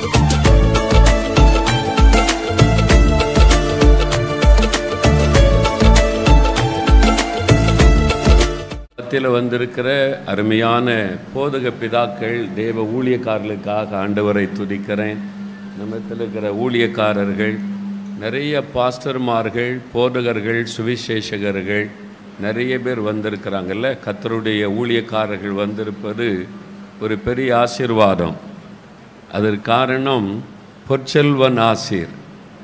மத்தியில் வந்திருக்கிற அருமையான போதக பிதாக்கள் தேவ ஊழியக்காரர்களுக்காக ஆண்டவரை துதிக்கிறேன் நம்மத்தில் இருக்கிற ஊழியக்காரர்கள் நிறைய பாஸ்டர்மார்கள் போதகர்கள் சுவிசேஷகர்கள் நிறைய பேர் வந்திருக்கிறாங்கல்ல கத்தருடைய ஊழியக்காரர்கள் வந்திருப்பது ஒரு பெரிய ஆசீர்வாதம் அதற்கு காரணம் பொற்செல்வன் ஆசீர்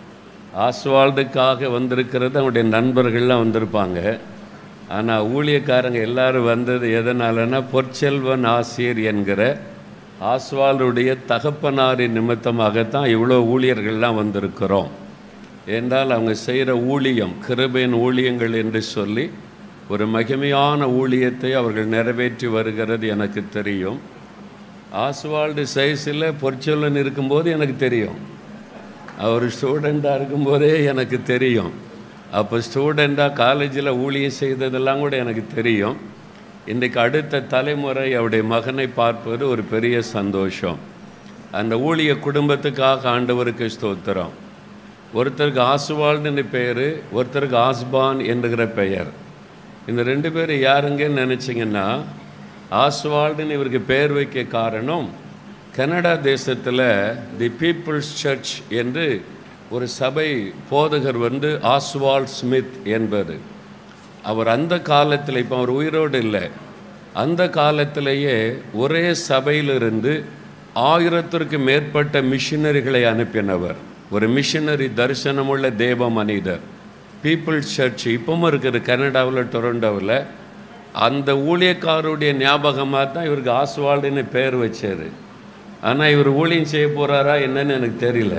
ஆஸ்வால்டுக்காக வந்திருக்கிறது அவனுடைய நண்பர்கள்லாம் வந்திருப்பாங்க ஆனால் ஊழியக்காரங்க எல்லாரும் வந்தது எதனாலனா பொற்செல்வன் ஆசிரியர் என்கிற ஆஸ்வாலுடைய தகப்பனாரின் நிமித்தமாகத்தான் இவ்வளோ ஊழியர்கள்லாம் வந்திருக்கிறோம் என்றால் அவங்க செய்கிற ஊழியம் கிருபையின் ஊழியங்கள் என்று சொல்லி ஒரு மகிமையான ஊழியத்தை அவர்கள் நிறைவேற்றி வருகிறது எனக்கு தெரியும் ஆஸ்வால்டு சைஸில் பொற்சொல்லன் இருக்கும்போது எனக்கு தெரியும் அவர் ஸ்டூடெண்ட்டாக இருக்கும்போதே எனக்கு தெரியும் அப்போ ஸ்டூடெண்ட்டாக காலேஜில் ஊழியம் செய்ததெல்லாம் கூட எனக்கு தெரியும் இன்றைக்கு அடுத்த தலைமுறை அவருடைய மகனை பார்ப்பது ஒரு பெரிய சந்தோஷம் அந்த ஊழிய குடும்பத்துக்காக ஆண்டவருக்கு ஸ்தோத்திரம் ஒருத்தருக்கு ஆசுவால்னு பெயர் ஒருத்தருக்கு ஆஸ்பான் என்கிற பெயர் இந்த ரெண்டு பேரும் யாருங்கன்னு நினச்சிங்கன்னா ஆஸ்வால்டுன்னு இவருக்கு பெயர் வைக்க காரணம் கனடா தேசத்தில் தி பீப்புள்ஸ் சர்ச் என்று ஒரு சபை போதகர் வந்து ஆஸ்வால்ட் ஸ்மித் என்பது அவர் அந்த காலத்தில் இப்போ அவர் உயிரோடு இல்லை அந்த காலத்திலேயே ஒரே சபையிலிருந்து ஆயிரத்திற்கு மேற்பட்ட மிஷினரிகளை அனுப்பினவர் ஒரு மிஷினரி தரிசனமுள்ள தேவ மனிதர் பீப்புள்ஸ் சர்ச் இப்பவும் இருக்குது கனடாவில் டொரண்டோவில் அந்த ஊழியக்காரருடைய ஞாபகமாக தான் இவருக்கு ஆஸ்வால்டுன்னு பேர் வச்சார் ஆனால் இவர் ஊழியம் செய்ய போகிறாரா என்னன்னு எனக்கு தெரியல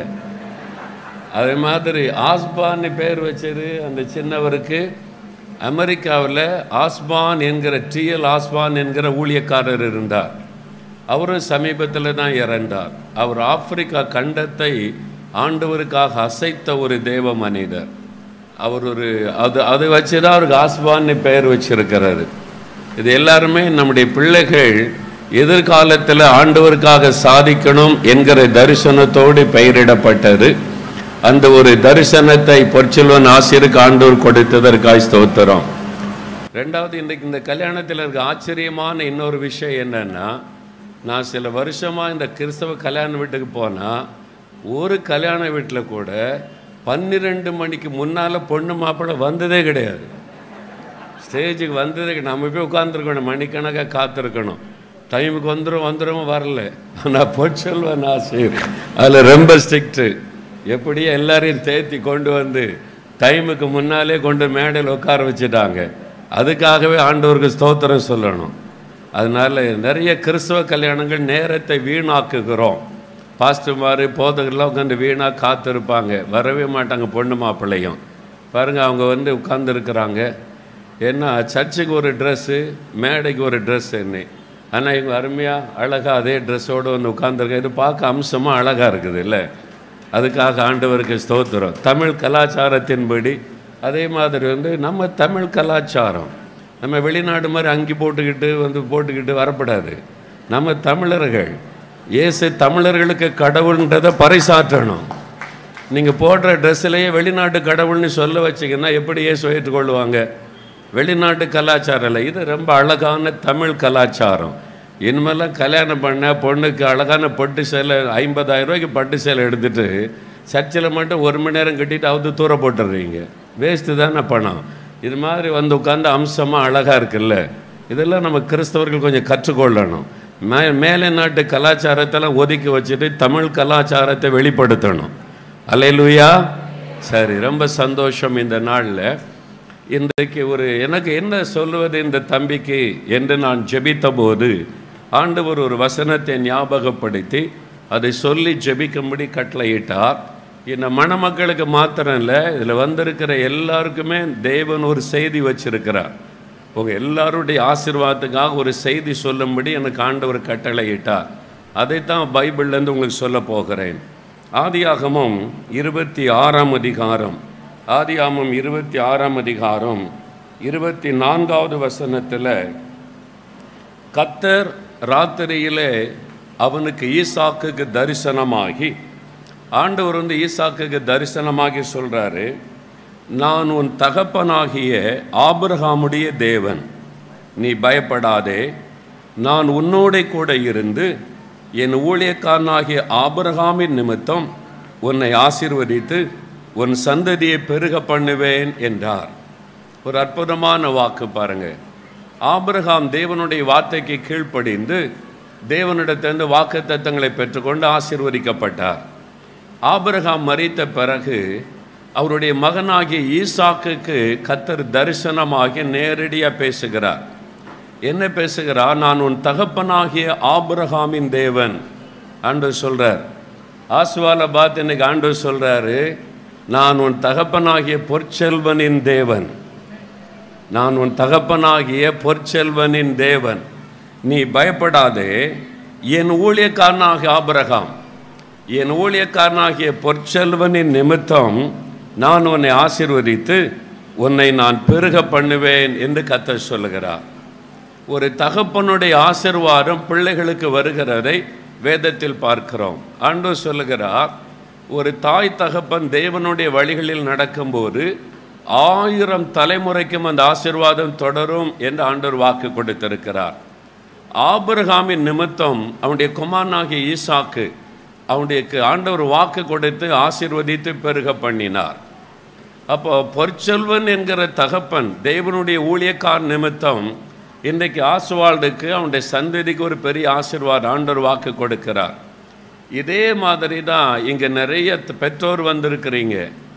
அதே மாதிரி ஆஸ்பான்னு பேர் வச்சது அந்த சின்னவருக்கு அமெரிக்காவில் ஆஸ்பான் என்கிற டிஎல் ஆஸ்பான் என்கிற ஊழியக்காரர் இருந்தார் அவரும் சமீபத்தில் தான் இறந்தார் அவர் ஆப்பிரிக்கா கண்டத்தை ஆண்டவருக்காக அசைத்த ஒரு தேவ மனிதர் அவர் ஒரு அது அதை வச்சு தான் அவருக்கு ஆஸ்பான்னு பெயர் வச்சிருக்கிறாரு இது எல்லாருமே நம்முடைய பிள்ளைகள் எதிர்காலத்தில் ஆண்டவருக்காக சாதிக்கணும் என்கிற தரிசனத்தோடு பெயரிடப்பட்டது அந்த ஒரு தரிசனத்தை பொற்செல்வன் ஆசிரியருக்கு ஆண்டவர் கொடுத்ததற்காய் ஸ்தோத்திரம் ரெண்டாவது இன்றைக்கு இந்த கல்யாணத்தில் இருக்க ஆச்சரியமான இன்னொரு விஷயம் என்னன்னா நான் சில வருஷமாக இந்த கிறிஸ்தவ கல்யாண வீட்டுக்கு போனால் ஒரு கல்யாண வீட்டில் கூட பன்னிரெண்டு மணிக்கு முன்னால் பொண்ணு மாப்பிள்ளை வந்ததே கிடையாது ஸ்டேஜுக்கு வந்ததே கிடையாது. நம்ம போய் உட்காந்துருக்கணும் மணிக்கணக்காக காத்திருக்கணும் டைமுக்கு வந்துடும் வந்துடும் வரல ஆனால் பொற்செல்வன் ஆசிரியர் அதில் ரொம்ப ஸ்ட்ரிக்ட்டு எப்படியோ எல்லாரையும் தேத்தி கொண்டு வந்து டைமுக்கு முன்னாலே கொண்டு மேடையில் உட்கார வச்சுட்டாங்க அதுக்காகவே ஆண்டவருக்கு ஸ்தோத்திரம் சொல்லணும் அதனால நிறைய கிறிஸ்தவ கல்யாணங்கள் நேரத்தை வீணாக்குகிறோம் பாஸ்டர்மார் போதகர்லாம் உட்காந்து வீணாக காத்திருப்பாங்க வரவே மாட்டாங்க பொண்ணு மாப்பிள்ளையும் பாருங்கள் அவங்க வந்து உட்காந்துருக்குறாங்க ஏன்னா சர்ச்சுக்கு ஒரு ட்ரெஸ்ஸு மேடைக்கு ஒரு ட்ரெஸ் என்ன ஆனால் இவங்க அருமையாக அழகாக அதே ட்ரெஸ்ஸோடு வந்து உட்காந்துருக்க இது பார்க்க அம்சமாக அழகாக இருக்குது இல்லை அதுக்காக ஆண்டவருக்கு ஸ்தோத்திரம் தமிழ் கலாச்சாரத்தின்படி அதே மாதிரி வந்து நம்ம தமிழ் கலாச்சாரம் நம்ம வெளிநாடு மாதிரி அங்கி போட்டுக்கிட்டு வந்து போட்டுக்கிட்டு வரப்படாது நம்ம தமிழர்கள் இயேசு தமிழர்களுக்கு கடவுள்ன்றதை பறைசாற்றணும் நீங்கள் போடுற ட்ரெஸ்ஸிலேயே வெளிநாட்டு கடவுள்னு சொல்ல வச்சிங்கன்னா எப்படி இயேசு ஏற்றுக்கொள்வாங்க வெளிநாட்டு கலாச்சாரம் இல்லை இது ரொம்ப அழகான தமிழ் கலாச்சாரம் இனிமேலாம் கல்யாணம் பண்ண பொண்ணுக்கு அழகான பட்டு சேலை ஐம்பதாயிரம் ரூபாய்க்கு பட்டு சேலை எடுத்துட்டு சர்ச்சில் மட்டும் ஒரு மணி நேரம் கட்டிட்டு அவுத்து தூர போட்டுடுறீங்க வேஸ்ட்டு தானே பணம் இது மாதிரி வந்து உட்காந்து அம்சமாக அழகாக இருக்குல்ல இதெல்லாம் நம்ம கிறிஸ்தவர்கள் கொஞ்சம் கற்றுக்கொள்ளணும் மே மேலை நாட்டு கலாச்சாரத்தெல்லாம் ஒதுக்கி வச்சுட்டு தமிழ் கலாச்சாரத்தை வெளிப்படுத்தணும் அலையலுயா சரி ரொம்ப சந்தோஷம் இந்த நாளில் இன்றைக்கு ஒரு எனக்கு என்ன சொல்லுவது இந்த தம்பிக்கு என்று நான் ஜெபித்த போது ஆண்டவர் ஒரு வசனத்தை ஞாபகப்படுத்தி அதை சொல்லி ஜெபிக்கும்படி கட்டளையிட்டார் இந்த மணமக்களுக்கு மாத்திரம் இல்லை இதில் வந்திருக்கிற எல்லாருக்குமே தேவன் ஒரு செய்தி வச்சிருக்கிறார் உங்கள் எல்லாருடைய ஆசீர்வாதத்துக்காக ஒரு செய்தி சொல்லும்படி எனக்கு ஆண்டவர் கட்டளையிட்டார் அதைத்தான் பைபிள்லேருந்து உங்களுக்கு சொல்ல போகிறேன் ஆதியாகமம் இருபத்தி ஆறாம் அதிகாரம் ஆதியாகமம் இருபத்தி ஆறாம் அதிகாரம் இருபத்தி நான்காவது வசனத்தில் கத்தர் ராத்திரியிலே அவனுக்கு ஈசாக்குக்கு தரிசனமாகி ஆண்டவர் வந்து ஈசாக்குக்கு தரிசனமாகி சொல்கிறாரு நான் உன் தகப்பனாகிய ஆபிரகாமுடைய தேவன் நீ பயப்படாதே நான் உன்னோட கூட இருந்து என் ஊழியக்காரனாகிய ஆபிரகாமின் நிமித்தம் உன்னை ஆசீர்வதித்து உன் சந்ததியை பெருக பண்ணுவேன் என்றார் ஒரு அற்புதமான வாக்கு பாருங்க ஆபிரகாம் தேவனுடைய வார்த்தைக்கு கீழ்ப்படிந்து தேவனிடத்திலிருந்து வாக்கு தத்தங்களை பெற்றுக்கொண்டு ஆசீர்வதிக்கப்பட்டார் ஆபிரகாம் மறித்த பிறகு அவருடைய மகனாகிய ஈசாக்குக்கு கத்தர் தரிசனமாகி நேரடியாக பேசுகிறார் என்ன பேசுகிறார் நான் உன் தகப்பனாகிய ஆபிரகாமின் தேவன் ஆண்டு சொல்றார் ஆசுவால பார்த்து இன்னைக்கு ஆண்டு சொல்றாரு நான் உன் தகப்பனாகிய பொற்செல்வனின் தேவன் நான் உன் தகப்பனாகிய பொற்செல்வனின் தேவன் நீ பயப்படாதே என் ஊழியக்காரனாகிய ஆபிரகாம் என் ஊழியக்காரனாகிய பொற்செல்வனின் நிமித்தம் நான் உன்னை ஆசீர்வதித்து உன்னை நான் பெருக பண்ணுவேன் என்று கத்தர் சொல்லுகிறார் ஒரு தகப்பனுடைய ஆசிர்வாதம் பிள்ளைகளுக்கு வருகிறதை வேதத்தில் பார்க்கிறோம் ஆண்டு சொல்லுகிறார் ஒரு தாய் தகப்பன் தேவனுடைய வழிகளில் நடக்கும்போது ஆயிரம் தலைமுறைக்கும் அந்த ஆசிர்வாதம் தொடரும் என்று ஆண்டவர் வாக்கு கொடுத்திருக்கிறார் ஆபிரகாமின் நிமித்தம் அவனுடைய குமாரனாகிய ஈசாக்கு அவனுடைய ஆண்டவர் வாக்கு கொடுத்து ஆசீர்வதித்து பெருக பண்ணினார் அப்போ பொற்செல்வன் என்கிற தகப்பன் தேவனுடைய ஊழியக்கார் நிமித்தம் இன்றைக்கு ஆசுவாளுக்கு அவனுடைய சந்ததிக்கு ஒரு பெரிய ஆசீர்வாதம் ஆண்டவர் வாக்கு கொடுக்கிறார் இதே மாதிரி தான் இங்கே நிறைய பெற்றோர் வந்திருக்கிறீங்க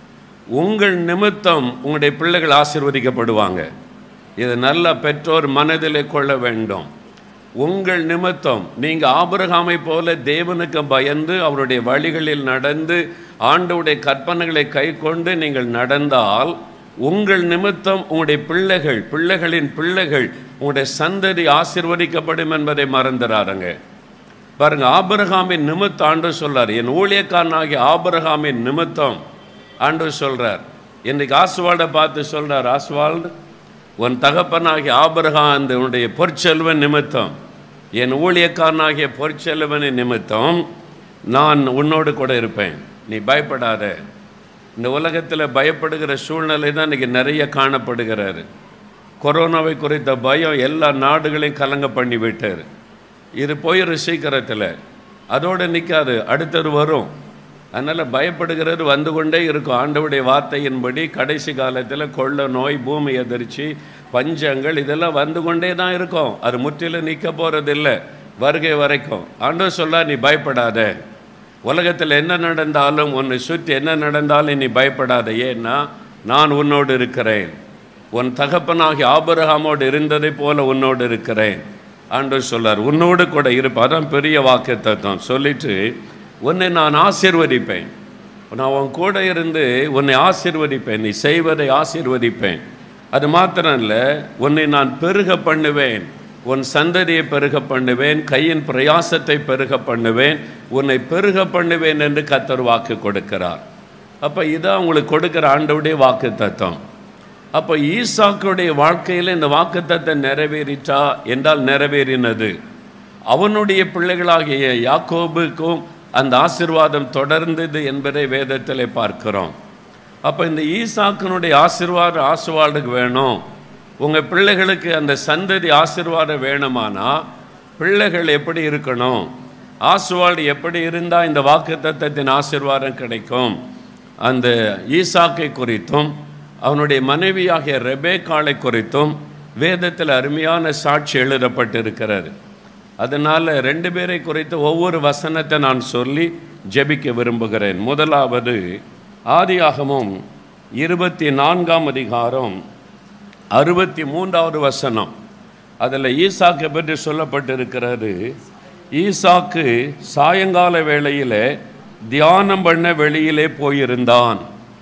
உங்கள் நிமித்தம் உங்களுடைய பிள்ளைகள் ஆசீர்வதிக்கப்படுவாங்க இது நல்ல பெற்றோர் மனதிலே கொள்ள வேண்டும் உங்கள் நிமித்தம் நீங்கள் ஆபிரகாமை போல தேவனுக்கு பயந்து அவருடைய வழிகளில் நடந்து ஆண்டவுடைய கற்பனைகளை கை கொண்டு நீங்கள் நடந்தால் உங்கள் நிமித்தம் உங்களுடைய பிள்ளைகள் பிள்ளைகளின் பிள்ளைகள் உங்களுடைய சந்ததி ஆசிர்வதிக்கப்படும் என்பதை மறந்துறாருங்க பாருங்க ஆபிரகாமின் நிமித்தம் ஆண்டு சொல்றார் என் ஊழியக்காரனாகிய ஆபிரகாமின் நிமித்தம் ஆண்டு சொல்றார் இன்னைக்கு ஆசுவால்டை பார்த்து சொல்றார் ஆசுவால்டு உன் தகப்பனாகிய ஆபிரகாம் அந்த உன்னுடைய பொற்செல்வன் நிமித்தம் என் ஊழியக்காரனாகிய பொற்செல்வனின் நிமித்தம் நான் உன்னோடு கூட இருப்பேன் நீ பயப்படாத இந்த உலகத்தில் பயப்படுகிற சூழ்நிலை தான் இன்றைக்கி நிறைய காணப்படுகிறாரு கொரோனாவை குறித்த பயம் எல்லா நாடுகளையும் கலங்க பண்ணி விட்டார் இது போயிடும் சீக்கிரத்தில் அதோடு நிற்காது அடுத்தது வரும் அதனால் பயப்படுகிறது வந்து கொண்டே இருக்கும் ஆண்டவுடைய வார்த்தையின்படி கடைசி காலத்தில் கொள்ள நோய் பூமி எதிர்ச்சி பஞ்சங்கள் இதெல்லாம் வந்து கொண்டே தான் இருக்கும் அது முற்றிலும் நிற்க போகிறதில்ல வருகை வரைக்கும் ஆண்டவர் சொல்ல நீ பயப்படாத உலகத்தில் என்ன நடந்தாலும் உன்னை சுற்றி என்ன நடந்தாலும் நீ பயப்படாத ஏன்னா நான் உன்னோடு இருக்கிறேன் உன் தகப்பனாகி ஆபரகாமோடு இருந்ததை போல உன்னோடு இருக்கிறேன் ஆண்டவர் சொல்லார் உன்னோடு கூட இருப்ப அதான் பெரிய வாக்கு தத்துவம் சொல்லிட்டு உன்னை நான் ஆசீர்வதிப்பேன் நான் உன் கூட இருந்து உன்னை ஆசீர்வதிப்பேன் நீ செய்வதை ஆசீர்வதிப்பேன் அது மாத்திரம் இல்லை உன்னை நான் பெருக பண்ணுவேன் உன் சந்ததியை பெருக பண்ணுவேன் கையின் பிரயாசத்தை பெருக பண்ணுவேன் உன்னை பெருக பண்ணுவேன் என்று கத்தர் வாக்கு கொடுக்கிறார் அப்போ இதான் உங்களுக்கு கொடுக்குற ஆண்டவுடைய வாக்கு தத்துவம் அப்போ ஈசாக்குடைய வாழ்க்கையில் இந்த வாக்கு தத்தம் நிறைவேறிச்சா என்றால் நிறைவேறினது அவனுடைய பிள்ளைகளாகிய யாக்கோபுக்கும் அந்த ஆசிர்வாதம் தொடர்ந்தது என்பதை வேதத்தில் பார்க்கிறோம் அப்போ இந்த ஈசாக்கினுடைய ஆசிர்வாதம் ஆசுவாளுக்கு வேணும் உங்கள் பிள்ளைகளுக்கு அந்த சந்ததி ஆசிர்வாதம் வேணுமானா பிள்ளைகள் எப்படி இருக்கணும் ஆசுவாடு எப்படி இருந்தால் இந்த வாக்கு தத்தத்தின் ஆசிர்வாதம் கிடைக்கும் அந்த ஈசாக்கை குறித்தும் அவனுடைய மனைவியாகிய ரெபேக்காளை குறித்தும் வேதத்தில் அருமையான சாட்சி எழுதப்பட்டிருக்கிறது அதனால் ரெண்டு பேரை குறித்து ஒவ்வொரு வசனத்தை நான் சொல்லி ஜெபிக்க விரும்புகிறேன் முதலாவது ஆதியாகமும் இருபத்தி நான்காம் அதிகாரம் அறுபத்தி மூன்றாவது வசனம் அதில் ஈசாக்கை பற்றி சொல்லப்பட்டிருக்கிறது ஈசாக்கு சாயங்கால வேளையில் தியானம் பண்ண வெளியிலே போயிருந்தான்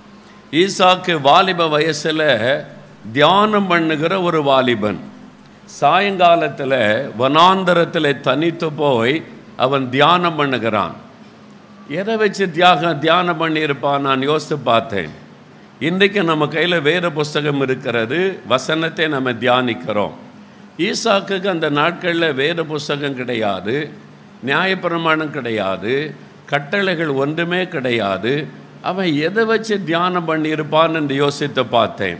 ஈசாக்கு வாலிப வயசில் தியானம் பண்ணுகிற ஒரு வாலிபன் சாயங்காலத்தில் வனாந்தரத்தில் தனித்து போய் அவன் தியானம் பண்ணுகிறான் எதை வச்சு தியாக தியானம் பண்ணியிருப்பான் நான் யோசித்து பார்த்தேன் இன்றைக்கு நம்ம கையில் வேறு புஸ்தகம் இருக்கிறது வசனத்தை நம்ம தியானிக்கிறோம் ஈசாக்குக்கு அந்த நாட்களில் வேறு புஸ்தகம் கிடையாது நியாயப்பிரமாணம் கிடையாது கட்டளைகள் ஒன்றுமே கிடையாது அவன் எதை வச்சு தியானம் பண்ணியிருப்பான் என்று யோசித்து பார்த்தேன்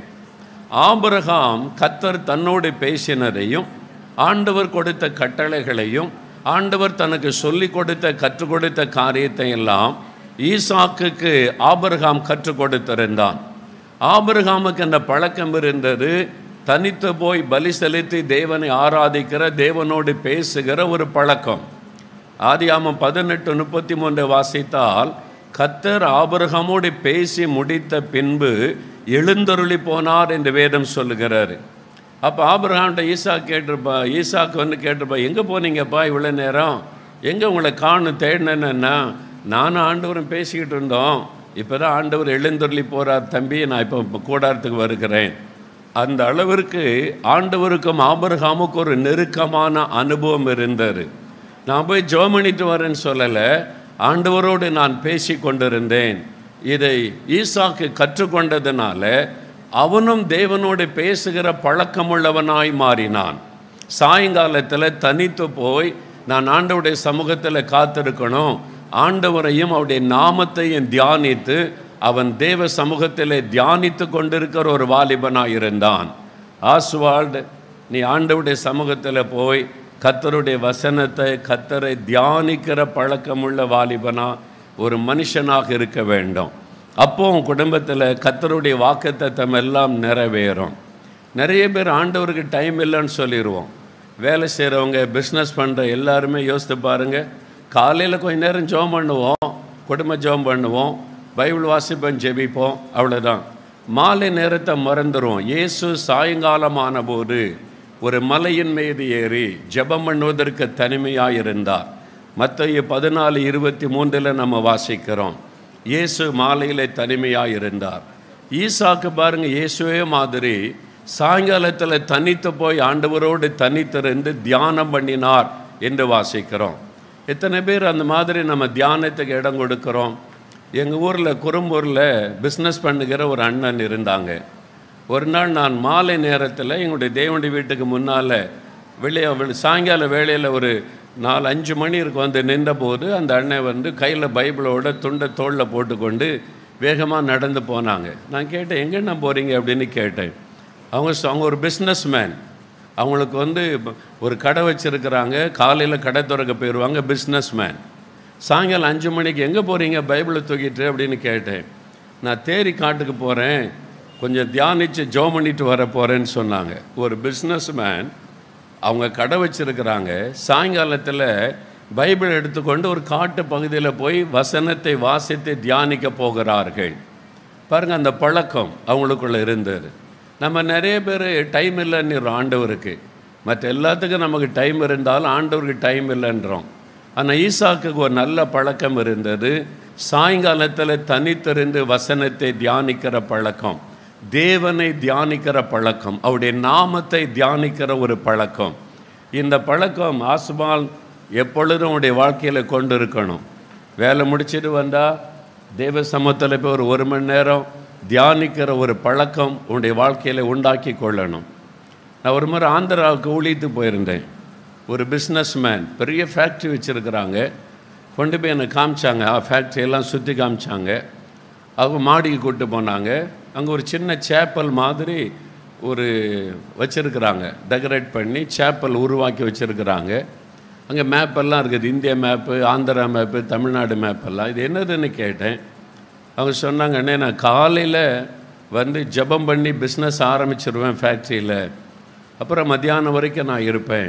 ஆபிரகாம் கத்தர் தன்னோடு பேசினதையும் ஆண்டவர் கொடுத்த கட்டளைகளையும் ஆண்டவர் தனக்கு சொல்லி கொடுத்த கற்றுக் கொடுத்த காரியத்தை எல்லாம் ஈசாக்குக்கு ஆபிரகாம் கற்றுக் கொடுத்திருந்தான் ஆபிரகாமுக்கு அந்த பழக்கம் இருந்தது தனித்து போய் பலி செலுத்தி தேவனை ஆராதிக்கிற தேவனோடு பேசுகிற ஒரு பழக்கம் ஆதியாமம் பதினெட்டு முப்பத்தி மூன்று வாசித்தால் கத்தர் ஆபிரகாமோடு பேசி முடித்த பின்பு எழுந்தருளி போனார் என்று வேதம் சொல்லுகிறாரு அப்போ ஆபிரகாம்கிட்ட ஈசா கேட்டிருப்பா ஈசாக்கு வந்து கேட்டிருப்பா எங்கே போனீங்கப்பா இவ்வளோ நேரம் எங்கே உங்களை காணும் தேடினேன்னா நானும் ஆண்டவரும் பேசிக்கிட்டு இருந்தோம் இப்போ தான் ஆண்டவர் எழுந்தருளி போகிறார் தம்பி நான் இப்போ கூடாரத்துக்கு வருகிறேன் அந்த அளவிற்கு ஆண்டவருக்கும் ஆபிரகாமுக்கும் ஒரு நெருக்கமான அனுபவம் இருந்தது நான் போய் ஜோம் பண்ணிட்டு வரேன்னு சொல்லலை ஆண்டவரோடு நான் பேசி கொண்டிருந்தேன் இதை ஈசாக்கு கற்றுக்கொண்டதுனால அவனும் தேவனோடு பேசுகிற பழக்கமுள்ளவனாய் மாறினான் சாயங்காலத்தில் தனித்து போய் நான் ஆண்டவருடைய சமூகத்தில் காத்திருக்கணும் ஆண்டவரையும் அவருடைய நாமத்தையும் தியானித்து அவன் தேவ சமூகத்தில் தியானித்து கொண்டிருக்கிற ஒரு வாலிபனாக இருந்தான் ஆஸ்வால்டு நீ ஆண்டவருடைய சமூகத்தில் போய் கத்தருடைய வசனத்தை கத்தரை தியானிக்கிற பழக்கமுள்ள வாலிபனா ஒரு மனுஷனாக இருக்க வேண்டும் அப்போ உன் குடும்பத்தில் கத்தருடைய வாக்குத்தத்தம் எல்லாம் நிறைவேறும் நிறைய பேர் ஆண்டவருக்கு டைம் இல்லைன்னு சொல்லிடுவோம் வேலை செய்கிறவங்க பிஸ்னஸ் பண்ணுற எல்லாருமே யோசித்து பாருங்கள் காலையில் கொஞ்ச நேரம் ஜெபம் பண்ணுவோம் குடும்ப ஜெபம் பண்ணுவோம் பைபிள் வாசிப்போம் ஜெபிப்போம் அவ்வளோதான் மாலை நேரத்தை மறந்துடுவோம் இயேசு சாயங்காலமான போது ஒரு மலையின் மீது ஏறி ஜெபம் பண்ணுவதற்கு தனிமையாக இருந்தார் மத்திய பதினாலு இருபத்தி மூன்றில் நம்ம வாசிக்கிறோம் இயேசு மாலையில் தனிமையாக இருந்தார் ஈசாக்கு பாருங்க இயேசுவே மாதிரி சாயங்காலத்தில் தனித்து போய் ஆண்டவரோடு தனித்திருந்து தியானம் பண்ணினார் என்று வாசிக்கிறோம் எத்தனை பேர் அந்த மாதிரி நம்ம தியானத்துக்கு இடம் கொடுக்குறோம் எங்கள் ஊரில் குறும்பூரில் பிஸ்னஸ் பண்ணுகிற ஒரு அண்ணன் இருந்தாங்க ஒரு நாள் நான் மாலை நேரத்தில் எங்களுடைய தேவனுடைய வீட்டுக்கு முன்னால் வெளியே வெளி- சாயங்கால வேளையில் ஒரு நாலு அஞ்சு மணி இருக்கு வந்து நின்றபோது அந்த அண்ணன் வந்து கையில் பைபிளோட துண்டை தோளில் போட்டுக்கொண்டு வேகமாக நடந்து போனாங்க நான் கேட்டேன் எங்கண்ணா போகிறீங்க அப்படின்னு கேட்டேன் அவங்க சொ- அவங்க ஒரு பிஸ்னஸ் மேன் அவங்களுக்கு வந்து ப- ஒரு கடை வச்சுருக்கிறாங்க காலையில் கடை திறக்க போயிடுவாங்க பிஸ்னஸ் மேன் சாயங்காலம் அஞ்சு மணிக்கு எங்கே போகிறீங்க பைபிளை தூக்கிட்டு அப்படின்னு கேட்டேன் நான் தேரி காட்டுக்கு போகிறேன் கொஞ்சம் தியானித்து ஜோம் பண்ணிட்டு வர போகிறேன்னு சொன்னாங்க ஒரு பிஸ்னஸ் மேன் அவங்க கடை வச்சிருக்கிறாங்க சாயங்காலத்தில் பைபிள் எடுத்துக்கொண்டு ஒரு காட்டு பகுதியில் போய் வசனத்தை வாசித்து தியானிக்க போகிறார்கள் பாருங்கள் அந்த பழக்கம் அவங்களுக்குள்ள இருந்தது நம்ம நிறைய பேர் டைம் இல்லைன்னு ஆண்டவருக்கு மற்ற எல்லாத்துக்கும் நமக்கு டைம் இருந்தாலும் ஆண்டவருக்கு டைம் இல்லைன்றோம் ஆனால் ஈசாக்குக்கு ஒரு நல்ல பழக்கம் இருந்தது சாயங்காலத்தில் தனித்திருந்து வசனத்தை தியானிக்கிற பழக்கம் தேவனை தியானிக்கிற பழக்கம் அவருடைய நாமத்தை தியானிக்கிற ஒரு பழக்கம் இந்த பழக்கம் ஆசுபால் எப்பொழுதும் உடைய வாழ்க்கையில் கொண்டு இருக்கணும் வேலை முடிச்சிட்டு வந்தால் தேவ சமூகத்தில் போய் ஒரு ஒரு மணி நேரம் தியானிக்கிற ஒரு பழக்கம் உன்னுடைய வாழ்க்கையில் உண்டாக்கி கொள்ளணும் நான் ஒரு முறை ஆந்திராவுக்கு ஊழித்து போயிருந்தேன் ஒரு பிஸ்னஸ் மேன் பெரிய ஃபேக்ட்ரி வச்சுருக்கிறாங்க கொண்டு போய் என்னை காமிச்சாங்க ஆ ஃபேக்ட்ரி எல்லாம் சுற்றி காமிச்சாங்க அவங்க மாடிக்கு கூப்பிட்டு போனாங்க அங்கே ஒரு சின்ன சேப்பல் மாதிரி ஒரு வச்சுருக்குறாங்க டெக்கரேட் பண்ணி சேப்பல் உருவாக்கி வச்சுருக்குறாங்க அங்கே மேப்பெல்லாம் இருக்குது இந்திய மேப்பு ஆந்திரா மேப்பு தமிழ்நாடு மேப்பெல்லாம் இது என்னதுன்னு கேட்டேன் அவங்க சொன்னாங்க அண்ணே நான் காலையில் வந்து ஜெபம் பண்ணி பிஸ்னஸ் ஆரம்பிச்சிருவேன் ஃபேக்ட்ரியில் அப்புறம் மத்தியானம் வரைக்கும் நான் இருப்பேன்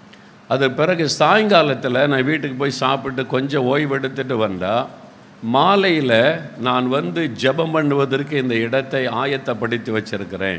அது பிறகு சாயங்காலத்தில் நான் வீட்டுக்கு போய் சாப்பிட்டு கொஞ்சம் ஓய்வெடுத்துட்டு வந்தால் மாலையில் நான் வந்து ஜெபம் பண்ணுவதற்கு இந்த இடத்தை ஆயத்தப்படுத்தி வச்சிருக்கிறேன்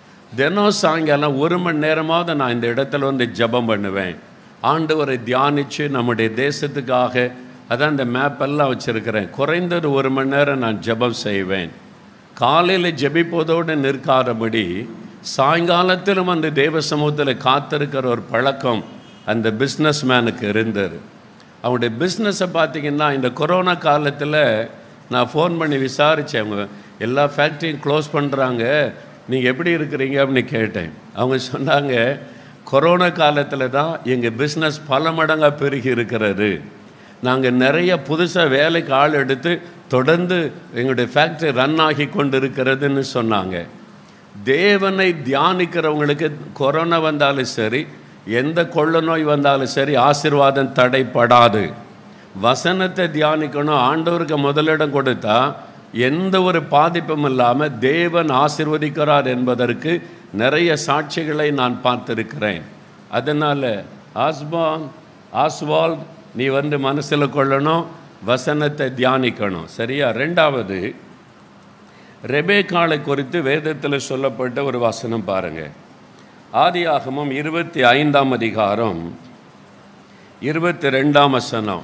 தினம் சாயங்காலம் ஒரு மணி நேரமாவது நான் இந்த இடத்துல வந்து ஜெபம் பண்ணுவேன் ஆண்டவரை தியானித்து நம்முடைய தேசத்துக்காக அதான் இந்த மேப்பெல்லாம் வச்சுருக்கிறேன் குறைந்தது ஒரு மணி நேரம் நான் ஜெபம் செய்வேன் காலையில் ஜெபிப்பதோடு நிற்காதபடி சாயங்காலத்திலும் அந்த தேவ சமூகத்தில் காத்திருக்கிற ஒரு பழக்கம் அந்த பிஸ்னஸ் மேனுக்கு இருந்தது அவங்களுடைய பிஸ்னஸை பார்த்தீங்கன்னா இந்த கொரோனா காலத்தில் நான் ஃபோன் பண்ணி விசாரித்தேன் அவங்க எல்லா ஃபேக்ட்ரியும் க்ளோஸ் பண்ணுறாங்க நீங்கள் எப்படி இருக்கிறீங்க அப்படின்னு கேட்டேன் அவங்க சொன்னாங்க கொரோனா காலத்தில் தான் எங்கள் பிஸ்னஸ் பல மடங்காக பெருகி இருக்கிறது நாங்கள் நிறைய புதுசாக வேலைக்கு ஆள் எடுத்து தொடர்ந்து எங்களுடைய ஃபேக்ட்ரி ரன் ஆகி கொண்டு இருக்கிறதுன்னு சொன்னாங்க தேவனை தியானிக்கிறவங்களுக்கு கொரோனா வந்தாலும் சரி எந்த கொள்ள நோய் வந்தாலும் சரி ஆசீர்வாதம் தடைப்படாது வசனத்தை தியானிக்கணும் ஆண்டவருக்கு முதலிடம் கொடுத்தா எந்த ஒரு பாதிப்பும் இல்லாமல் தேவன் ஆசிர்வதிக்கிறார் என்பதற்கு நிறைய சாட்சிகளை நான் பார்த்திருக்கிறேன் அதனால் ஆஸ்பான் ஆஸ்வால் நீ வந்து மனசில் கொள்ளணும் வசனத்தை தியானிக்கணும் சரியா ரெண்டாவது ரெபேக்காளை குறித்து வேதத்தில் சொல்லப்பட்ட ஒரு வசனம் பாருங்க ஆதியாகமம் இருபத்தி ஐந்தாம் அதிகாரம் இருபத்தி ரெண்டாம் வசனம்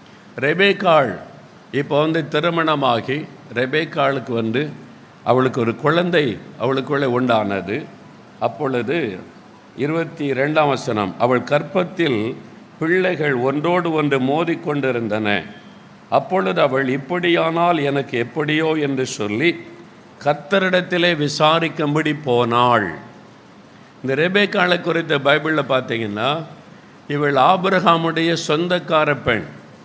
ரெபேக்காள் இப்போ வந்து திருமணமாகி ரெபேக்காளுக்கு வந்து அவளுக்கு ஒரு குழந்தை அவளுக்குள்ளே உண்டானது அப்பொழுது இருபத்தி ரெண்டாம் வசனம் அவள் கற்பத்தில் பிள்ளைகள் ஒன்றோடு ஒன்று மோதிக்கொண்டிருந்தன அப்பொழுது அவள் இப்படியானால் எனக்கு எப்படியோ என்று சொல்லி கர்த்தரிடத்திலே விசாரிக்கும்படி போனாள் இந்த ரெபேக்காளை குறித்த பைபிளில் பார்த்தீங்கன்னா இவள் ஆபிரகாமுடைய சொந்தக்கார பெண்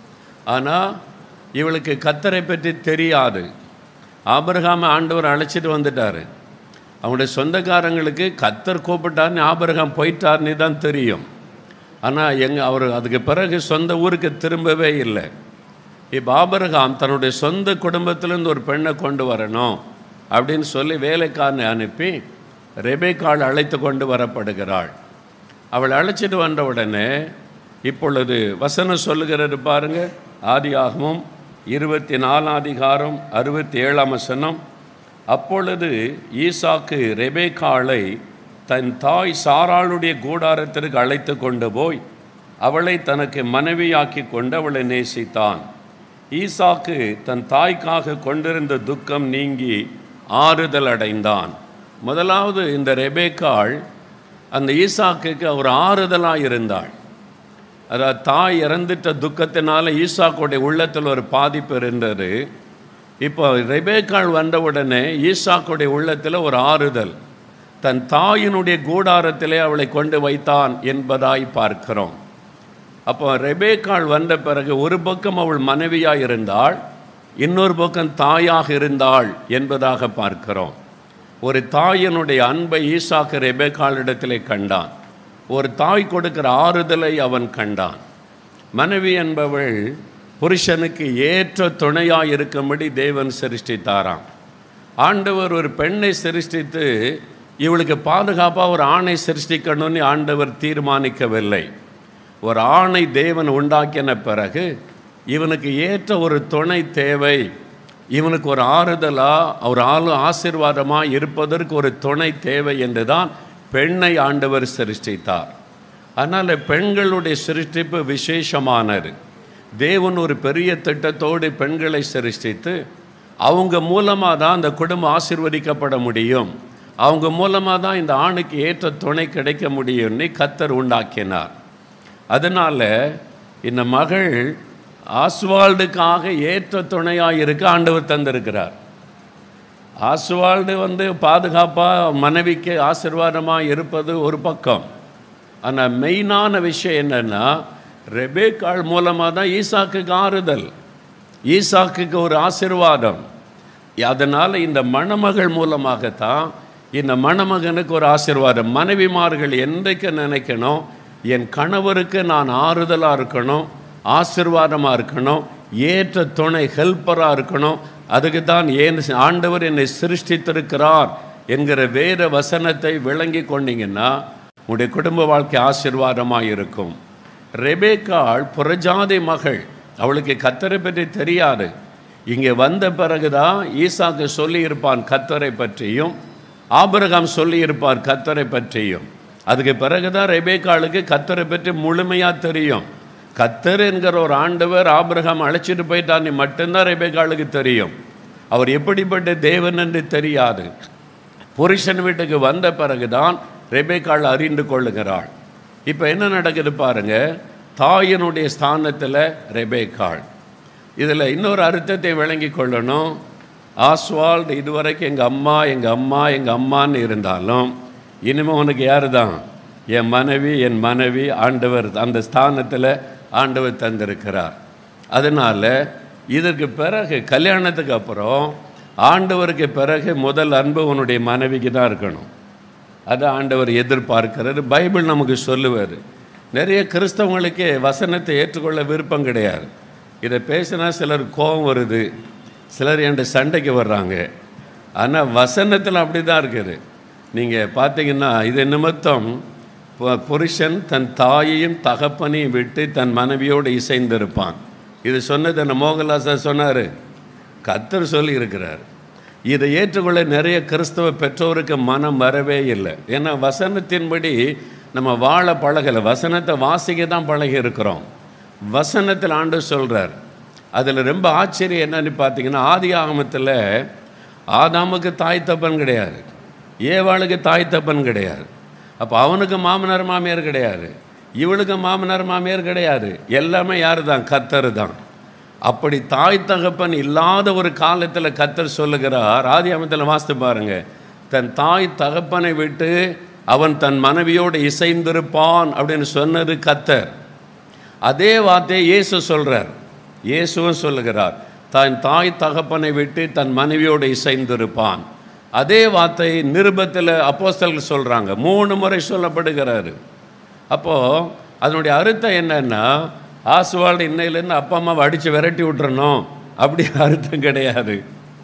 ஆனால் இவளுக்கு கத்தரை பற்றி தெரியாது ஆபிரகாமை ஆண்டவர் அழைச்சிட்டு வந்துட்டார் அவங்களுடைய சொந்தக்காரங்களுக்கு கத்தர் கூப்பிட்டார்னு ஆபிரகாம் போயிட்டார்னு தான் தெரியும் ஆனால் எங்க அவர் அதுக்கு பிறகு சொந்த ஊருக்கு திரும்பவே இல்லை இப்போ ஆபிரகாம் தன்னுடைய சொந்த குடும்பத்திலேருந்து ஒரு பெண்ணை கொண்டு வரணும் அப்படின்னு சொல்லி வேலைக்காரனை அனுப்பி ரெபேக்காள் அழைத்து கொண்டு வரப்படுகிறாள் அவள் அழைச்சிட்டு வந்த உடனே இப்பொழுது வசனம் சொல்லுகிறது பாருங்க ஆதியாகமும் இருபத்தி நாலாம் அதிகாரம் அறுபத்தி ஏழாம் வசனம் அப்பொழுது ஈசாக்கு ரெபேக்காளை தன் தாய் சாராளுடைய கூடாரத்திற்கு அழைத்து கொண்டு போய் அவளை தனக்கு மனைவியாக்கி கொண்டு அவளை நேசித்தான் ஈசாக்கு தன் தாய்க்காக கொண்டிருந்த துக்கம் நீங்கி ஆறுதல் அடைந்தான் முதலாவது இந்த ரெபேக்காள் அந்த ஈசாக்குக்கு ஒரு ஆறுதலாக இருந்தாள் அதாவது தாய் இறந்துட்ட துக்கத்தினால ஈசாக்குடைய உள்ளத்தில் ஒரு பாதிப்பு இருந்தது இப்போ ரெபேக்காள் வந்த உடனே ஈசாக்குடைய உள்ளத்தில் ஒரு ஆறுதல் தன் தாயினுடைய கூடாரத்திலே அவளை கொண்டு வைத்தான் என்பதாய் பார்க்கிறோம் அப்போ ரெபேக்காள் வந்த பிறகு ஒரு பக்கம் அவள் மனைவியாக இருந்தாள் இன்னொரு பக்கம் தாயாக இருந்தாள் என்பதாக பார்க்கிறோம் ஒரு தாயினுடைய அன்பை ஈசாக்கு ரெபேக்காளிடத்திலே கண்டான் ஒரு தாய் கொடுக்கிற ஆறுதலை அவன் கண்டான் மனைவி என்பவள் புருஷனுக்கு ஏற்ற துணையாக இருக்கும்படி தேவன் சிருஷ்டித்தாராம் ஆண்டவர் ஒரு பெண்ணை சிருஷ்டித்து இவளுக்கு பாதுகாப்பாக ஒரு ஆணை சிருஷ்டிக்கணும்னு ஆண்டவர் தீர்மானிக்கவில்லை ஒரு ஆணை தேவன் உண்டாக்கின பிறகு இவனுக்கு ஏற்ற ஒரு துணை தேவை இவனுக்கு ஒரு ஆறுதலாக ஒரு ஆளு ஆசீர்வாதமாக இருப்பதற்கு ஒரு துணை தேவை என்று தான் பெண்ணை ஆண்டவர் சிருஷ்டித்தார் அதனால் பெண்களுடைய சிருஷ்டிப்பு விசேஷமானது தேவன் ஒரு பெரிய திட்டத்தோடு பெண்களை சிருஷ்டித்து அவங்க மூலமாக தான் அந்த குடும்பம் ஆசீர்வதிக்கப்பட முடியும் அவங்க மூலமாக தான் இந்த ஆணுக்கு ஏற்ற துணை கிடைக்க முடியும்னு கத்தர் உண்டாக்கினார் அதனால் இந்த மகள் ஆஸ்வால்டுக்காக ஏற்ற துணையாக இருக்க ஆண்டவர் தந்திருக்கிறார் ஆஸ்வால்டு வந்து பாதுகாப்பாக மனைவிக்கு ஆசீர்வாதமாக இருப்பது ஒரு பக்கம் ஆனால் மெயினான விஷயம் என்னென்னா ரெபேக்காள் மூலமாக தான் ஈசாக்குக்கு ஆறுதல் ஈசாக்குக்கு ஒரு ஆசீர்வாதம் அதனால் இந்த மணமகள் மூலமாகத்தான் இந்த மணமகனுக்கு ஒரு ஆசீர்வாதம் மனைவிமார்கள் என்றைக்கு நினைக்கணும் என் கணவருக்கு நான் ஆறுதலாக இருக்கணும் ஆசீர்வாதமாக இருக்கணும் ஏற்ற துணை ஹெல்ப்பராக இருக்கணும் அதுக்கு தான் ஏன் ஆண்டவர் என்னை சிருஷ்டித்திருக்கிறார் என்கிற வேற வசனத்தை விளங்கி கொண்டீங்கன்னா உங்களுடைய குடும்ப வாழ்க்கை ஆசீர்வாதமாக இருக்கும் ரெபேக்காள் புறஜாதி மகள் அவளுக்கு கத்தரை பற்றி தெரியாது இங்கே வந்த பிறகுதான் ஈசாக்கு சொல்லியிருப்பான் கத்தரை பற்றியும் ஆபிரகாம் சொல்லியிருப்பார் கத்தரை பற்றியும் அதுக்கு பிறகுதான் ரெபேக்காளுக்கு கத்தரை பற்றி முழுமையாக தெரியும் கத்தர் என்கிற ஒரு ஆண்டவர் ஆபிரகாம் அழைச்சிட்டு போயிட்டார் நீ மட்டும்தான் ரெபேக்காளுக்கு தெரியும் அவர் எப்படிப்பட்ட தேவன் என்று தெரியாது புருஷன் வீட்டுக்கு வந்த பிறகுதான் ரெபேக்காள் அறிந்து கொள்ளுகிறாள் இப்போ என்ன நடக்குது பாருங்க தாயினுடைய ஸ்தானத்தில் ரெபேக்காள் இதில் இன்னொரு அர்த்தத்தை விளங்கி கொள்ளணும் ஆஸ்வால்ட் இதுவரைக்கும் எங்கள் அம்மா எங்கள் அம்மா எங்கள் அம்மான்னு இருந்தாலும் இனிமேல் உனக்கு யார் தான் என் மனைவி என் மனைவி ஆண்டவர் அந்த ஸ்தானத்தில் ஆண்டவர் தந்திருக்கிறார் அதனால் இதற்கு பிறகு கல்யாணத்துக்கு அப்புறம் ஆண்டவருக்கு பிறகு முதல் அன்பு உன்னுடைய மனைவிக்கு தான் இருக்கணும் அதை ஆண்டவர் எதிர்பார்க்கிறார் பைபிள் நமக்கு சொல்லுவார் நிறைய கிறிஸ்தவங்களுக்கே வசனத்தை ஏற்றுக்கொள்ள விருப்பம் கிடையாது இதை பேசினா சிலர் கோபம் வருது சிலர் என்கிட்ட சண்டைக்கு வர்றாங்க ஆனால் வசனத்தில் அப்படி தான் இருக்குது நீங்கள் பார்த்தீங்கன்னா இது நிமித்தம் பு- புருஷன் தன் தாயையும் தகப்பனையும் விட்டு தன் மனைவியோடு இசைந்திருப்பான் இது சொன்னது என்ன மோகன்லால் சொன்னார் கத்தர் சொல்லி இருக்கிறார் இதை ஏற்றுக்கொள்ள நிறைய கிறிஸ்தவ பெற்றோருக்கு மனம் வரவே இல்லை ஏன்னா வசனத்தின்படி நம்ம வாழ பழகலை வசனத்தை வாசிக்க தான் பழகி இருக்கிறோம் வசனத்தில் ஆண்டு சொல்கிறார் அதில் ரொம்ப ஆச்சரியம் என்னன்னு பார்த்தீங்கன்னா ஆதி ஆகமத்தில் ஆதாமுக்கு தாய் தப்பன் கிடையாது ஏவாளுக்கு தாய் தப்பன் கிடையாது அப்போ அவனுக்கு மாமனார் மாமியார் கிடையாது இவளுக்கு மாமனார் மாமியார் கிடையாது எல்லாமே யார் தான் கத்தர் தான் அப்படி தாய் தகப்பன் இல்லாத ஒரு காலத்தில் கத்தர் சொல்லுகிறார் ஆதியாமத்தில் வாசித்து பாருங்க தன் தாய் தகப்பனை விட்டு அவன் தன் மனைவியோடு இசைந்திருப்பான் அப்படின்னு சொன்னது கத்தர் அதே வார்த்தையை இயேசு சொல்றார் இயேசுவும் சொல்லுகிறார் தன் தாய் தகப்பனை விட்டு தன் மனைவியோடு இசைந்திருப்பான் அதே வார்த்தை நிருபத்தில் அப்போஸ்தலர்கள் சொல்றாங்க மூணு முறை சொல்லப்படுகிறாரு அப்போது அதனுடைய அர்த்தம் என்னன்னா ஆசுவால்டு இன்னையிலேருந்து அப்பா அம்மாவை அடித்து விரட்டி விட்டுறணும் அப்படி அர்த்தம் கிடையாது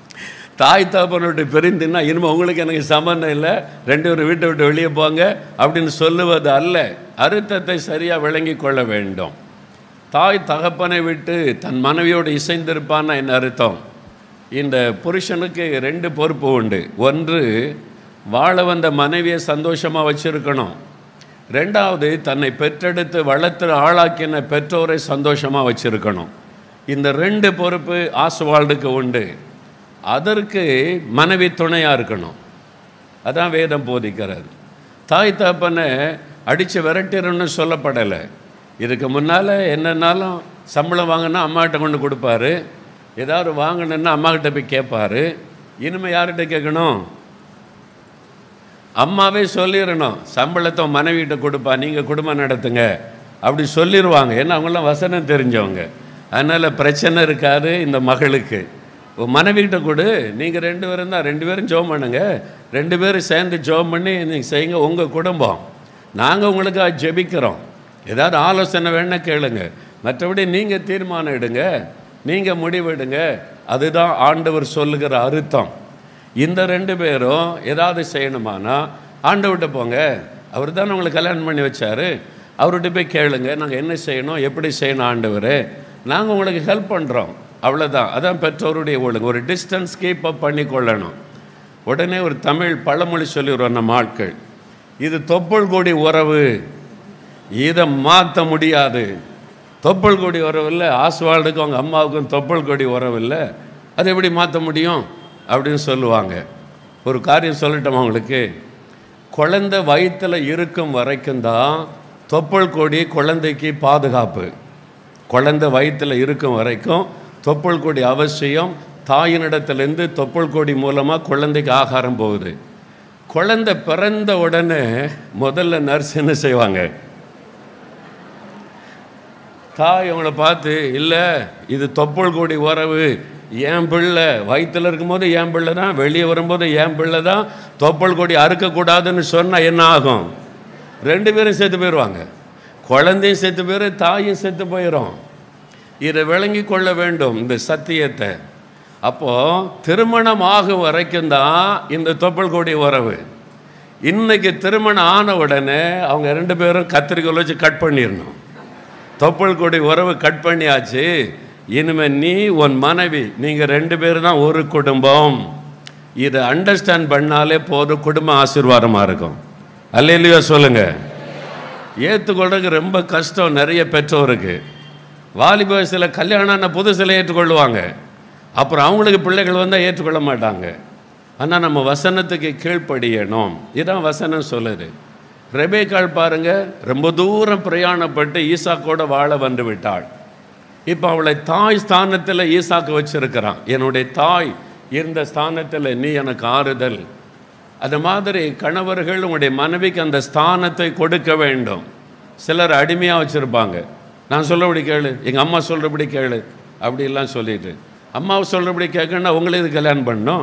தாய் தகப்பனோட பிரிந்துன்னா இனிமேல் உங்களுக்கு எனக்கு சம்மந்தம் இல்லை ரெண்டு பேரும் வீட்டை விட்டு வெளியே போங்க அப்படின்னு சொல்லுவது அல்ல அர்த்தத்தை சரியாக விளங்கி கொள்ள வேண்டும் தாய் தகப்பனை விட்டு தன் மனைவியோடு இசைந்திருப்பான்னா என்ன அர்த்தம் இந்த புருஷனுக்கு ரெண்டு பொறுப்பு உண்டு ஒன்று வாழ வந்த மனைவியை சந்தோஷமாக வச்சிருக்கணும் ரெண்டாவது தன்னை பெற்றெடுத்து வளர்த்து ஆளாக்கின பெற்றோரை சந்தோஷமாக வச்சிருக்கணும் இந்த ரெண்டு பொறுப்பு ஆசுவாழ்டுக்கு உண்டு அதற்கு மனைவி துணையாக இருக்கணும் அதான் வேதம் போதிக்கிறது தாய் தகப்பனை அடித்து விரட்டிடணும்னு சொல்லப்படலை இதுக்கு முன்னால் என்னன்னாலும் சம்பளம் வாங்கினா அம்மாகிட்ட கொண்டு கொடுப்பாரு ஏதாவது வாங்கணுன்னா அம்மாக்கிட்ட போய் கேட்பாரு இனிமேல் யார்கிட்ட கேட்கணும் அம்மாவே சொல்லிடணும் சம்பளத்தை உன் மனைவிகிட்ட கொடுப்பா நீங்கள் குடும்பம் நடத்துங்க அப்படி சொல்லிடுவாங்க ஏன்னா அவங்களாம் வசனம் தெரிஞ்சவங்க அதனால் பிரச்சனை இருக்காது இந்த மகளுக்கு உன் மனைவிகிட்ட கொடு நீங்கள் ரெண்டு பேரும் தான் ரெண்டு பேரும் ஜோம் பண்ணுங்க ரெண்டு பேரும் சேர்ந்து ஜோம் பண்ணி நீங்கள் செய்யுங்க உங்கள் குடும்பம் நாங்கள் உங்களுக்காக ஜெபிக்கிறோம் ஏதாவது ஆலோசனை வேணா கேளுங்க மற்றபடி நீங்கள் தீர்மானம் எடுங்க நீங்கள் முடிவெடுங்க அதுதான் ஆண்டவர் சொல்லுகிற அர்த்தம் இந்த ரெண்டு பேரும் ஏதாவது செய்யணுமானா ஆண்டவர்கிட்ட போங்க அவர் தான் உங்களை கல்யாணம் பண்ணி வச்சாரு அவர்கிட்ட போய் கேளுங்க நாங்கள் என்ன செய்யணும் எப்படி செய்யணும் ஆண்டவர் நாங்கள் உங்களுக்கு ஹெல்ப் பண்ணுறோம் அவ்வளோதான் அதான் பெற்றோருடைய ஒழுங்கு ஒரு டிஸ்டன்ஸ் கீப் அப் பண்ணி கொள்ளணும் உடனே ஒரு தமிழ் பழமொழி சொல்லிடுவோம் நம்ம ஆட்கள் இது தொப்புள் கொடி உறவு இதை மாற்ற முடியாது தொப்புள் கொடி உறவு இல்லை ஆஸ்வால்டுக்கும் அவங்க அம்மாவுக்கும் தொப்புள் கொடி உறவு இல்லை அதை எப்படி மாற்ற முடியும் அப்படின்னு சொல்லுவாங்க ஒரு காரியம் சொல்லட்டோமா உங்களுக்கு குழந்தை வயிற்றில் இருக்கும் வரைக்கும் தான் தொப்புள் கொடி குழந்தைக்கு பாதுகாப்பு குழந்தை வயிற்றில் இருக்கும் வரைக்கும் தொப்புள் கொடி அவசியம் தாயினிடத்துலேருந்து தொப்புள் கொடி மூலமாக குழந்தைக்கு ஆகாரம் போகுது குழந்தை பிறந்த உடனே முதல்ல நர்ஸ் என்ன செய்வாங்க தாய் அவங்கள பார்த்து இல்லை இது தொப்புள் கொடி உறவு என் பிள்ளை வயிற்றில் இருக்கும்போது என் பிள்ளை தான் வெளியே வரும்போது என் பிள்ளை தான் தொப்புள் கொடி அறுக்கக்கூடாதுன்னு சொன்னால் என்ன ஆகும் ரெண்டு பேரும் செத்து போயிடுவாங்க குழந்தையும் செத்து போயிடும் தாயும் செத்து போயிடும் இதை விளங்கி கொள்ள வேண்டும் இந்த சத்தியத்தை அப்போது திருமணம் ஆகும் வரைக்கும் தான் இந்த தொப்புள் கொடி உறவு இன்னைக்கு திருமணம் ஆன உடனே அவங்க ரெண்டு பேரும் கத்திரிக்கோல் வச்சு கட் பண்ணிடணும் தொப்புள் கொடி உறவு கட் பண்ணியாச்சு இனிமே நீ உன் மனைவி நீங்கள் ரெண்டு பேரும் தான் ஒரு குடும்பம் இதை அண்டர்ஸ்டாண்ட் பண்ணாலே போதும் குடும்ப ஆசீர்வாதமாக இருக்கும் அல்லையிலையோ சொல்லுங்க ஏற்றுக்கொள்றதுக்கு ரொம்ப கஷ்டம் நிறைய பெற்றோருக்கு வாலிப வயசில் கல்யாணம் புதுசில் ஏற்றுக்கொள்ளுவாங்க அப்புறம் அவங்களுக்கு பிள்ளைகள் வந்தால் ஏற்றுக்கொள்ள மாட்டாங்க ஆனால் நம்ம வசனத்துக்கு கீழ்ப்படியணும் இதான் வசனம் சொல்லுது ரெபேக்காள் பாருங்க ரொம்ப தூரம் பிரயாணப்பட்டு ஈசாக்கோட வாழ வந்து விட்டாள் இப்போ அவளை தாய் ஸ்தானத்தில் ஈசாக்கு வச்சிருக்கிறான் என்னுடைய தாய் இருந்த ஸ்தானத்தில் நீ எனக்கு ஆறுதல் அது மாதிரி கணவர்கள் உங்களுடைய மனைவிக்கு அந்த ஸ்தானத்தை கொடுக்க வேண்டும் சிலர் அடிமையாக வச்சுருப்பாங்க நான் சொல்கிறபடி கேளு எங்கள் அம்மா சொல்கிறபடி கேளு அப்படிலாம் சொல்லிட்டு அம்மாவை சொல்கிறபடி கேட்கணுன்னா உங்களை இது கல்யாணம் பண்ணணும்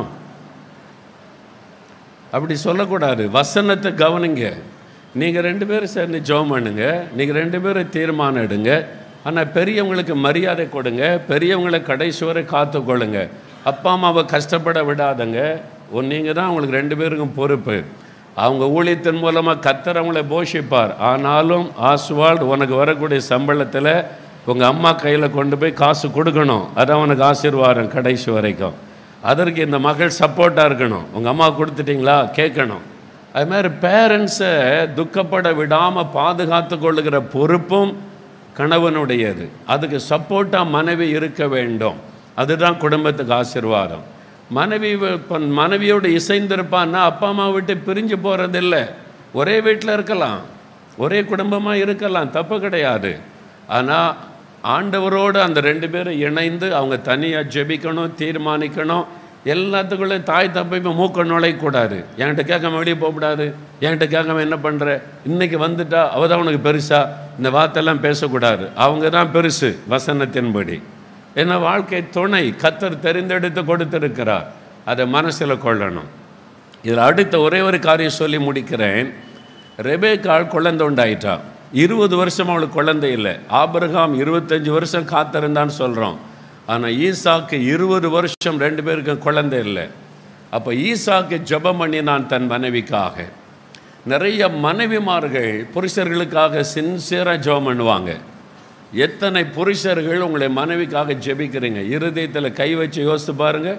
அப்படி சொல்லக்கூடாது வசனத்தை கவனிங்க நீங்கள் ரெண்டு பேரும் சேர்ந்து ஜெபம் பண்ணுங்க நீங்கள் ரெண்டு பேரும் தீர்மானம் எடுங்க ஆனால் பெரியவங்களுக்கு மரியாதை கொடுங்க பெரியவங்களை கடைசி வரை காத்துக்கொள்ளுங்க அப்பா அம்மாவை கஷ்டப்பட விடாதங்க நீங்கள் தான் அவங்களுக்கு ரெண்டு பேருக்கும் பொறுப்பு அவங்க ஊழியத்தின் மூலமாக கத்தர் அவங்கள போஷிப்பார் ஆனாலும் ஆஸ்வால்ட் உனக்கு வரக்கூடிய சம்பளத்தில் உங்கள் அம்மா கையில் கொண்டு போய் காசு கொடுக்கணும் அதான் உனக்கு ஆசீர்வாதம் கடைசி வரைக்கும் அதற்கு இந்த மகள் சப்போர்ட்டாக இருக்கணும் உங்கள் அம்மா கொடுத்துட்டீங்களா கேட்கணும் அது மாதிரி பேரண்ட்ஸை துக்கப்பட விடாமல் பாதுகாத்து கொள்ளுகிற பொறுப்பும் கணவனுடையது அதுக்கு சப்போர்ட்டாக மனைவி இருக்க வேண்டும் அதுதான் குடும்பத்துக்கு ஆசீர்வாதம் மனைவி வ- இப்ப மனைவியோடு இசைந்திருப்பான்னா அப்பா அம்மா விட்டு பிரிஞ்சு போகிறதில்ல ஒரே வீட்டில் இருக்கலாம் ஒரே குடும்பமாக இருக்கலாம் தப்பு கிடையாது ஆனால் ஆண்டவரோடு அந்த ரெண்டு பேரும் இணைந்து அவங்க தனியாக ஜெபிக்கணும் தீர்மானிக்கணும் எல்லாத்துக்குள்ளே தாய் தப்பை மூக்க நுழையக்கூடாது என்கிட்ட கேட்காம வெளியே போகக்கூடாது என்கிட்ட கேட்காம என்ன பண்ணுற இன்னைக்கு வந்துட்டா அவ தான் உனக்கு பெருசா இந்த வார்த்தையெல்லாம் பேசக்கூடாது அவங்க தான் பெருசு வசனத்தின்படி ஏன்னா வாழ்க்கை துணை கத்தர் தெரிந்தெடுத்து கொடுத்திருக்கிறார் அதை மனசில் கொள்ளணும் இதில் அடுத்த ஒரே ஒரு காரியம் சொல்லி முடிக்கிறேன் ரெபேக்காள் குழந்தை உண்டாயிட்டா இருபது வருஷம் அவளுக்கு குழந்தை இல்லை ஆபிரகாம் இருபத்தஞ்சு வருஷம் காத்திருந்தான்னு சொல்கிறோம் ஆனால் ஈசாக்கு இருபது வருஷம் ரெண்டு பேருக்கும் குழந்தை இல்லை அப்போ ஈசாக்கு ஜெபம் பண்ணினான் தன் மனைவிக்காக நிறைய மனைவிமார்கள் புருஷர்களுக்காக சின்சியராக ஜெபம் பண்ணுவாங்க எத்தனை புருஷர்கள் உங்களை மனைவிக்காக ஜெபிக்கிறீங்க இருதயத்தில் கை வச்சு யோசித்து பாருங்க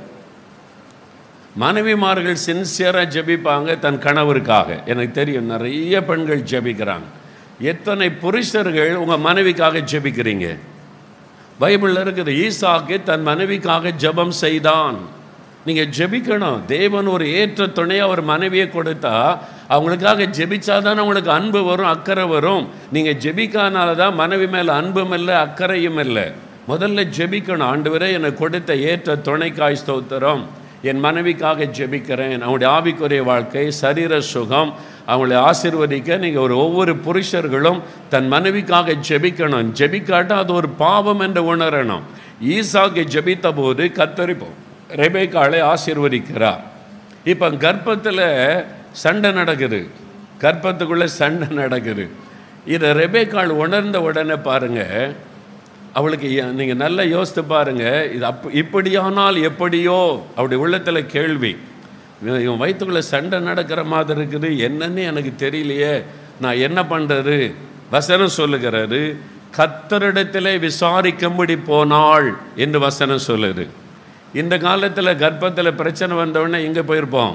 மனைவிமார்கள் சின்சியராக ஜெபிப்பாங்க தன் கணவருக்காக எனக்கு தெரியும் நிறைய பெண்கள் ஜெபிக்கிறாங்க எத்தனை புருஷர்கள் உங்கள் மனைவிக்காக ஜெபிக்கிறீங்க பைபிளில் இருக்குது ஈசாக்கு தன் மனைவிக்காக ஜெபம் செய்தான் நீங்கள் ஜெபிக்கணும் தேவன் ஒரு ஏற்ற துணை அவர் மனைவியை கொடுத்தா அவங்களுக்காக ஜெபிச்சாதான் அவங்களுக்கு அன்பு வரும் அக்கறை வரும் நீங்கள் ஜெபிக்காதனால தான் மனைவி மேலே அன்பும் இல்லை அக்கறையும் இல்லை முதல்ல ஜெபிக்கணும் ஆண்டவரே எனக்கு கொடுத்த ஏற்ற துணைக்காய் ஸ்தோத்திரம் என் மனைவிக்காக ஜெபிக்கிறேன் அவங்களுடைய ஆவிக்குரிய வாழ்க்கை சரீர சுகம் அவங்களை ஆசீர்வதிக்க நீங்கள் ஒரு ஒவ்வொரு புருஷர்களும் தன் மனைவிக்காக ஜெபிக்கணும் ஜெபிக்காட்டா அது ஒரு பாவம் என்று உணரணும் ஈசாக்கு ஜெபித்த போது கத்தரிப்போம் ரெபேக்காளை ஆசீர்வதிக்கிறார் இப்போ கர்ப்பத்தில் சண்டை நடக்குது கர்ப்பத்துக்குள்ளே சண்டை நடக்குது இதை ரெபேக்காள் உணர்ந்த உடனே பாருங்க அவளுக்கு நீங்கள் நல்லா யோசித்து பாருங்க இது அப் இப்படியானால் எப்படியோ அப்படி உள்ளத்தில் கேள்வி இவன் இவன் வயிற்றுக்குள்ளே சண்டை நடக்கிற மாதிரி இருக்குது என்னன்னு எனக்கு தெரியலையே நான் என்ன பண்ணுறது வசனம் சொல்லுகிறாரு கத்தரிடத்திலே விசாரிக்கும்படி போனாள் என்று வசனம் சொல்லுது இந்த காலத்தில் கர்ப்பத்தில் பிரச்சனை வந்தவுடனே எங்கே போயிருப்போம்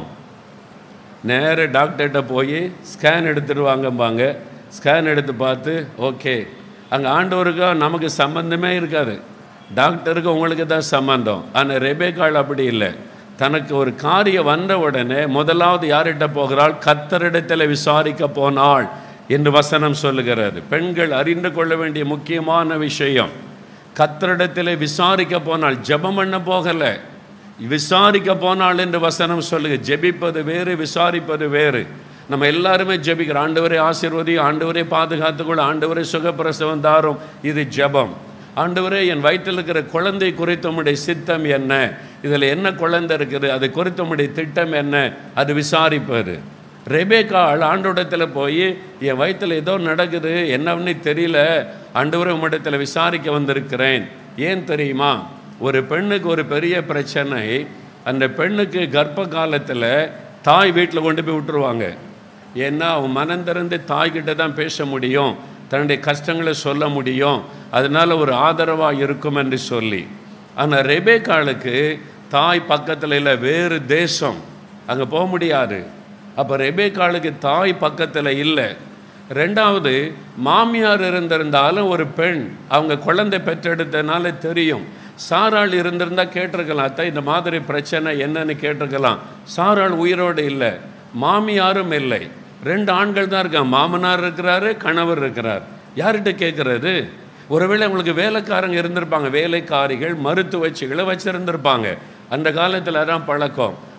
நேர டாக்டர்கிட்ட போய் ஸ்கேன் எடுத்துட்டு வாங்கம்பாங்க ஸ்கேன் எடுத்து பார்த்து ஓகே அங்கே ஆண்டவருக்கும் நமக்கு சம்பந்தமே இருக்காது டாக்டருக்கு உங்களுக்கு தான் சம்பந்தம் ஆனால் ரெபேக்காள் அப்படி இல்லை தனக்கு ஒரு காரியம் வந்த உடனே முதலாவது யார்கிட்ட போகிறாள் கத்தரிடத்தில் விசாரிக்க போனாள் என்று வசனம் சொல்லுகிறது பெண்கள் அறிந்து கொள்ள வேண்டிய முக்கியமான விஷயம் கத்தரிடத்தில் விசாரிக்க போனால் ஜெபம் பண்ண போகலை விசாரிக்க போனாள் என்று வசனம் சொல்லுங்க ஜெபிப்பது வேறு விசாரிப்பது வேறு நம்ம எல்லாருமே ஜெபிக்கிறோம் ஆண்டவரே ஆசீர்வதி ஆண்டவரே பாதுகாத்துக்கொள்ள ஆண்டவரே சுகப்பிரசவம் தாரும் இது ஜெபம் ஆண்டவரே என் வயிற்றில் இருக்கிற குழந்தை குறித்த உம்முடைய சித்தம் என்ன இதில் என்ன குழந்தை இருக்குது அது குறித்த உம்முடைய திட்டம் என்ன அது விசாரிப்பது ரெபேக்காள் ஆண்டோடத்தில் போய் என் வயிற்றில் ஏதோ நடக்குது என்னன்னு தெரியல ஆண்டவரே உம்மிடத்தில் விசாரிக்க வந்திருக்கிறேன் ஏன் தெரியுமா ஒரு பெண்ணுக்கு ஒரு பெரிய பிரச்சனை அந்த பெண்ணுக்கு கர்ப்ப காலத்தில் தாய் வீட்டில் கொண்டு போய் விட்டுருவாங்க ஏன்னா அவன் மனம் திறந்து தாய்கிட்ட தான் பேச முடியும் தன்னுடைய கஷ்டங்களை சொல்ல முடியும் அதனால ஒரு ஆதரவாக இருக்கும் என்று சொல்லி ஆனால் ரெபேக்காளுக்கு தாய் பக்கத்தில் இல்லை வேறு தேசம் அங்கே போக முடியாது அப்போ ரெபேக்காளுக்கு தாய் பக்கத்தில் இல்லை ரெண்டாவது மாமியார் இருந்திருந்தாலும் ஒரு பெண் அவங்க குழந்தை பெற்றெடுத்தனால தெரியும் சாராள் இருந்திருந்தா கேட்டிருக்கலாம் அத்தை இந்த மாதிரி பிரச்சனை என்னன்னு கேட்டிருக்கலாம் சாராள் உயிரோடு இல்லை மாமியாரும் இல்லை ரெண்டு ஆண்கள் தான் இருக்காங்க மாமனார் இருக்கிறாரு கணவர் இருக்கிறார் யார்கிட்ட கேட்குறது ஒருவேளை உங்களுக்கு வேலைக்காரங்க இருந்திருப்பாங்க வேலைக்காரிகள் மருத்துவச்சிகளை வச்சுருந்துருப்பாங்க அந்த காலத்தில் தான் பழக்கம்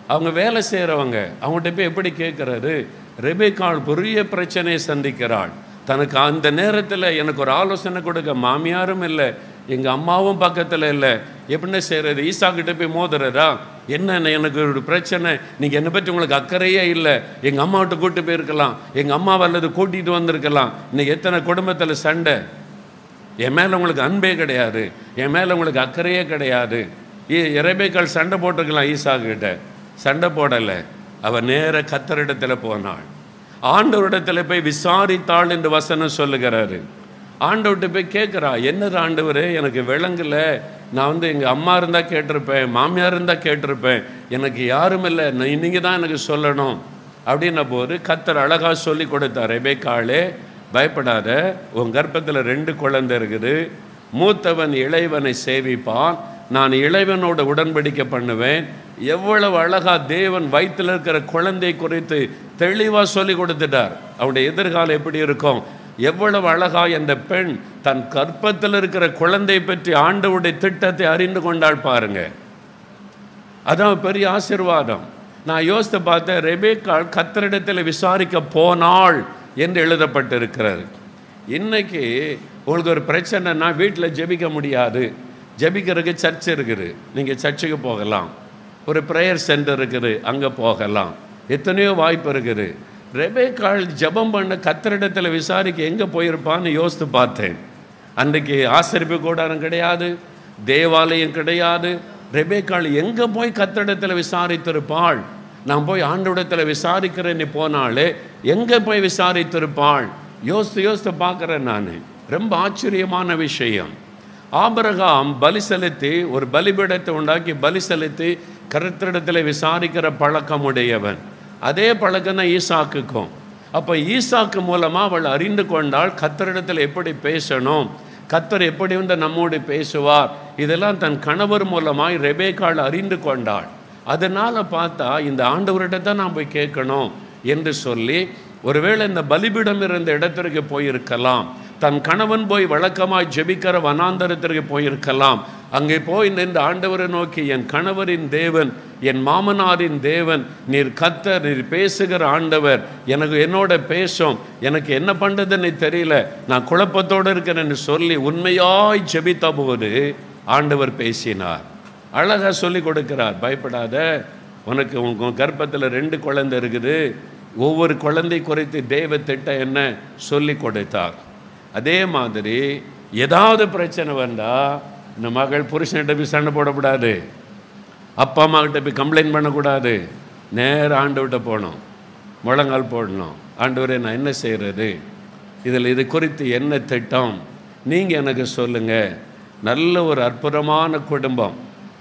அவங்க வேலை செய்கிறவங்க அவங்ககிட்ட போய் எப்படி கேட்குறாரு ரெபேக்காள் பெரிய பிரச்சனையை சந்திக்கிறாள் தனக்கு அந்த நேரத்தில் எனக்கு ஒரு ஆலோசனை கொடுக்க மாமியாரும் இல்லை எங்கள் அம்மாவும் பக்கத்தில் இல்லை எப்படின்னு செய்கிறது ஈசா கிட்ட போய் மோதுறதா என்ன எனக்கு ஒரு பிரச்சனை நீங்கள் என்னை பற்றி உங்களுக்கு அக்கறையே இல்லை எங்கள் அம்மாவிட்ட கூட்டு போயிருக்கலாம் எங்கள் அம்மா வல்லது கூட்டிகிட்டு வந்திருக்கலாம் இன்னைக்கு எத்தனை குடும்பத்தில் சண்டை என் மேலே உங்களுக்கு அன்பே கிடையாது என் மேலே உங்களுக்கு அக்கறையே கிடையாது இறைபேக்கால் சண்டை போட்டிருக்கலாம் ஈசா கிட்ட சண்டை போடலை அவள் நேர கத்தரிடத்தில் போனாள் ஆண்டவரிடத்தில் போய் விசாரித்தாள் என்று வசனம் சொல்லுகிறாரு ஆண்டவர்கிட்ட போய் கேட்குறா என்னது ஆண்டவரே எனக்கு விளங்கல நான் வந்து எங்கள் அம்மா இருந்தால் கேட்டிருப்பேன் மாமியார் இருந்தால் கேட்டிருப்பேன் எனக்கு யாரும் இல்லை நீங்கள் தான் எனக்கு சொல்லணும் அப்படின்ன போது கத்தர் அழகாக சொல்லி கொடுத்தார் ரெபேக்காளே பயப்படாத உன் கர்ப்பத்தில் ரெண்டு குழந்தை இருக்குது மூத்தவன் இளைவனை சேவிப்பான் நான் இளைவனோட உடன்படிக்கை பண்ணுவேன் எவ்வளவு அழகா தேவன் வயிற்றில் இருக்கிற குழந்தை குறித்து தெளிவாக சொல்லி கொடுத்துட்டார் அவனுடைய எதிர்காலம் எப்படி இருக்கும் எவ்வளவு அழகா அந்த பெண் தன் கற்பத்தில் இருக்கிற குழந்தை பற்றி ஆண்டவுடைய திட்டத்தை அறிந்து கொண்டாள் பாருங்க அதான் பெரிய ஆசிர்வாதம் நான் யோசித்து பார்த்தேன் ரெபேக்காள் கத்தரிடத்தில் விசாரிக்க போனாள் என்று எழுதப்பட்டிருக்கிறது இன்னைக்கு உங்களுக்கு ஒரு பிரச்சனைனா வீட்டில் ஜெபிக்க முடியாது ஜெபிக்கிறதுக்கு சர்ச் இருக்குது நீங்கள் சர்ச்சுக்கு போகலாம் ஒரு ப்ரேயர் சென்டர் இருக்குது அங்கே போகலாம் எத்தனையோ வாய்ப்பு இருக்குது ரெபேக்காள் ஜெபம் பண்ண கத்தரிடத்தில் விசாரிக்க எங்கே போயிருப்பான்னு யோசித்து பார்த்தேன் அன்றைக்கு ஆசரிப்பு கூடாரம் கிடையாது தேவாலயம் கிடையாது ரெபேக்காள் எங்கே போய் கத்தரிடத்தில் விசாரித்திருப்பாள் நான் போய் ஆண்டவிடத்தில் விசாரிக்கிறேன்னு போனாலே எங்கே போய் விசாரித்திருப்பாள் யோசித்து யோசித்து பார்க்குறேன் நான் ரொம்ப ஆச்சரியமான விஷயம் ஆபரகாம் பலி செலுத்தி ஒரு பலிபீடத்தை உண்டாக்கி பலி செலுத்தி கருத்திடத்தில் விசாரிக்கிற பழக்கம் உடையவன் அதே பழக்கம் தான் ஈசாக்குக்கும் அப்போ ஈசாக்கு மூலமாக அவள் அறிந்து கொண்டால் கத்தரிடத்தில் எப்படி பேசணும் கத்தர் எப்படி வந்து நம்மோடு பேசுவார் இதெல்லாம் தன் கணவர் மூலமாய் ரெபேக்காள் அறிந்து கொண்டாள் அதனால் பார்த்தா இந்த ஆண்டவர்கிட்ட தான் நான் போய் கேட்கணும் என்று சொல்லி ஒருவேளை இந்த பலிபீடம் இருந்த இடத்திற்கு போயிருக்கலாம் தன் கணவன் போய் வழக்கமாய் ஜெபிக்கிற வனாந்தரத்திற்கு போயிருக்கலாம் அங்கே போய் நின்று ஆண்டவரை நோக்கி என் கணவரின் தேவன் என் மாமனாரின் தேவன் நீர் கத்தர் நீர் பேசுகிற ஆண்டவர் எனக்கு என்னோட பேசும் எனக்கு என்ன பண்ணுறதுன்னு தெரியல நான் குழப்பத்தோடு இருக்கிறேன்னு சொல்லி உண்மையாய் ஜெபித்த போது ஆண்டவர் பேசினார் அழகாக சொல்லி கொடுக்கிறார் பயப்படாத உனக்கு உன் கர்ப்பத்தில் ரெண்டு குழந்தை இருக்குது ஒவ்வொரு குழந்தை குறித்து தேவ திட்டம் என்ன சொல்லி கொடுத்தார் அதே மாதிரி ஏதாவது பிரச்சனை வந்தால் இந்த மகள் புருஷன்கிட்ட போய் சண்டை போடக்கூடாது அப்பா அம்மா கிட்ட போய் கம்ப்ளைண்ட் பண்ணக்கூடாது நேர ஆண்டவர்கிட்ட போகணும் முழங்கால் போடணும் ஆண்டவரே நான் என்ன செய்கிறது இதில் இது குறித்து என்ன திட்டம் நீங்கள் எனக்கு சொல்லுங்கள் நல்ல ஒரு அற்புதமான குடும்பம்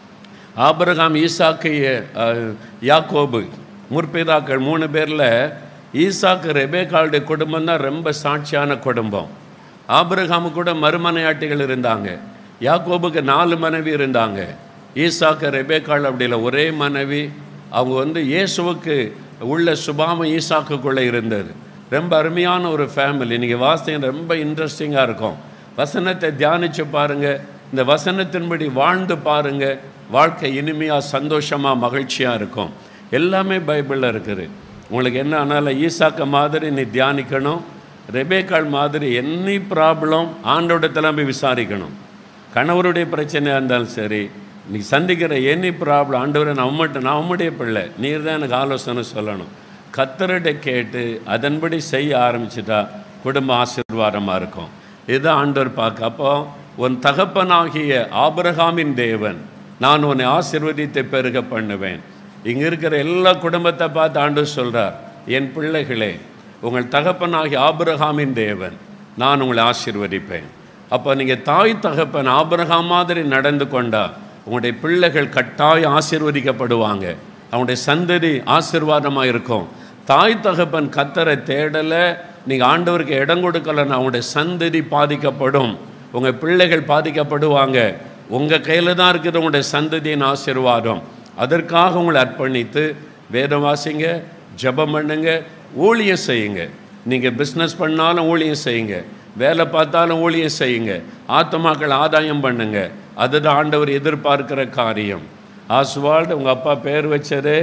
ஆபிரகாம் ஈசாக்கு அஹ், யாக்கோபு முற்பிதாக்கள் மூணு பேரில் ஈசாக்கு ரெபேக்காளுடைய குடும்பம் தான் ரொம்ப சாட்சியான குடும்பம் ஆபிரகாமு கூட மறுமனையாட்டிகள் இருந்தாங்க யாக்கோபுக்கு நாலு மனைவி இருந்தாங்க ஈசாக்கு ரெபேக்காள் அப்படி இல்லை ஒரே மனைவி அவங்க வந்து இயேசுவுக்கு உள்ள சுபாமம் ஈசாக்குக்குள்ளே இருந்தது ரொம்ப அருமையான ஒரு ஃபேமிலி நீங்கள் வாசிங்க ரொம்ப இன்ட்ரெஸ்டிங்காக இருக்கும் வசனத்தை தியானித்து பாருங்கள் இந்த வசனத்தின்படி வாழ்ந்து பாருங்க வாழ்க்கை இனிமையாக சந்தோஷமாக மகிழ்ச்சியாக இருக்கும் எல்லாமே பைபிளில் இருக்குது உங்களுக்கு என்ன ஆனாலும் ஈசாக்க மாதிரி நீ தியானிக்கணும் ரெபேக்காள் மாதிரி எனி ப்ராப்ளம் ஆண்டோடத்தெல்லாம் போய் விசாரிக்கணும் கணவருடைய பிரச்சனையாக இருந்தாலும் சரி நீ சந்திக்கிற எனி ப்ராப்ளம் ஆண்டவரை நான் உம்மட்ட நான் உம்முடைய பிள்ளை நீர் தான் எனக்கு ஆலோசனை சொல்லணும் கத்தர்கிட்ட கேட்டு அதன்படி செய்ய ஆரம்பிச்சிட்டா குடும்ப ஆசீர்வாதமாக இருக்கும் இதுதான் ஆண்டவர் பார்க்க அப்போ உன் தகப்பனாகிய ஆபிரகாமின் தேவன் நான் உன்னை ஆசீர்வதித்து பெருக பண்ணுவேன் இங்கே இருக்கிற எல்லா குடும்பத்தை பார்த்து ஆண்டவர் சொல்கிறார் என் பிள்ளைகளே உங்கள் தகப்பனாகிய ஆபிரகாமின் தேவன் நான் உங்களை ஆசீர்வதிப்பேன் அப்போ நீங்கள் தாய் தகப்பன் ஆபிரகாம் மாதிரி நடந்து கொண்டா உங்களுடைய பிள்ளைகள் கட்டாயம் ஆசீர்வதிக்கப்படுவாங்க அவங்களுடைய சந்ததி ஆசீர்வாதமாக இருக்கும் தாய் தகப்பன் கத்தரை தேடலை நீங்கள் ஆண்டவருக்கு இடம் கொடுக்கலன்னா அவங்களுடைய சந்ததி பாதிக்கப்படும் உங்கள் பிள்ளைகள் பாதிக்கப்படுவாங்க உங்கள் கையில் தான் இருக்குது உங்களுடைய சந்ததியின் ஆசீர்வாதம் அதற்காக உங்களை அர்ப்பணித்து வேதம் வாசிங்க ஜெபம் பண்ணுங்க ஊழியம் செய்யுங்க நீங்கள் பிஸ்னஸ் பண்ணாலும் ஊழியம் செய்யுங்க வேலை பார்த்தாலும் ஊழியம் செய்யுங்க ஆத்மாக்கள் ஆதாயம் பண்ணுங்க அதுதான் ஆண்டவர் எதிர்பார்க்கிற காரியம் ஆஸ்வால்டு உங்கள் அப்பா பேர் வச்சது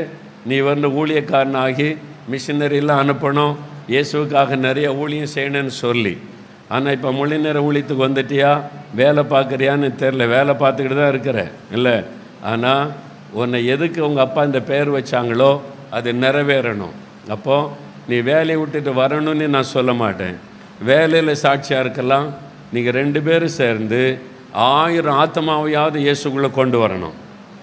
நீ வந்து ஊழியக்காரனாகி மிஷினரிலாம் அனுப்பணும் இயேசுவுக்காக நிறைய ஊழியம் செய்யணும்னு சொல்லி ஆனால் இப்போ மொழி நேர ஊழியத்துக்கு வந்துட்டியா வேலை பார்க்குறியான்னு தெரில வேலை பார்த்துக்கிட்டு தான் இருக்கிற இல்லை ஆனால் உன்னை எதுக்கு உங்கள் அப்பா இந்த பேர் வச்சாங்களோ அது நிறைவேறணும் அப்போது நீ வேலையை விட்டுட்டு வரணும்னு நான் சொல்ல மாட்டேன் வேலையில் சாட்சியாக இருக்கலாம் நீங்கள் ரெண்டு பேரும் சேர்ந்து ஆயிரம் ஆத்மாவையாவது இயேசுக்குள்ளே கொண்டு வரணும்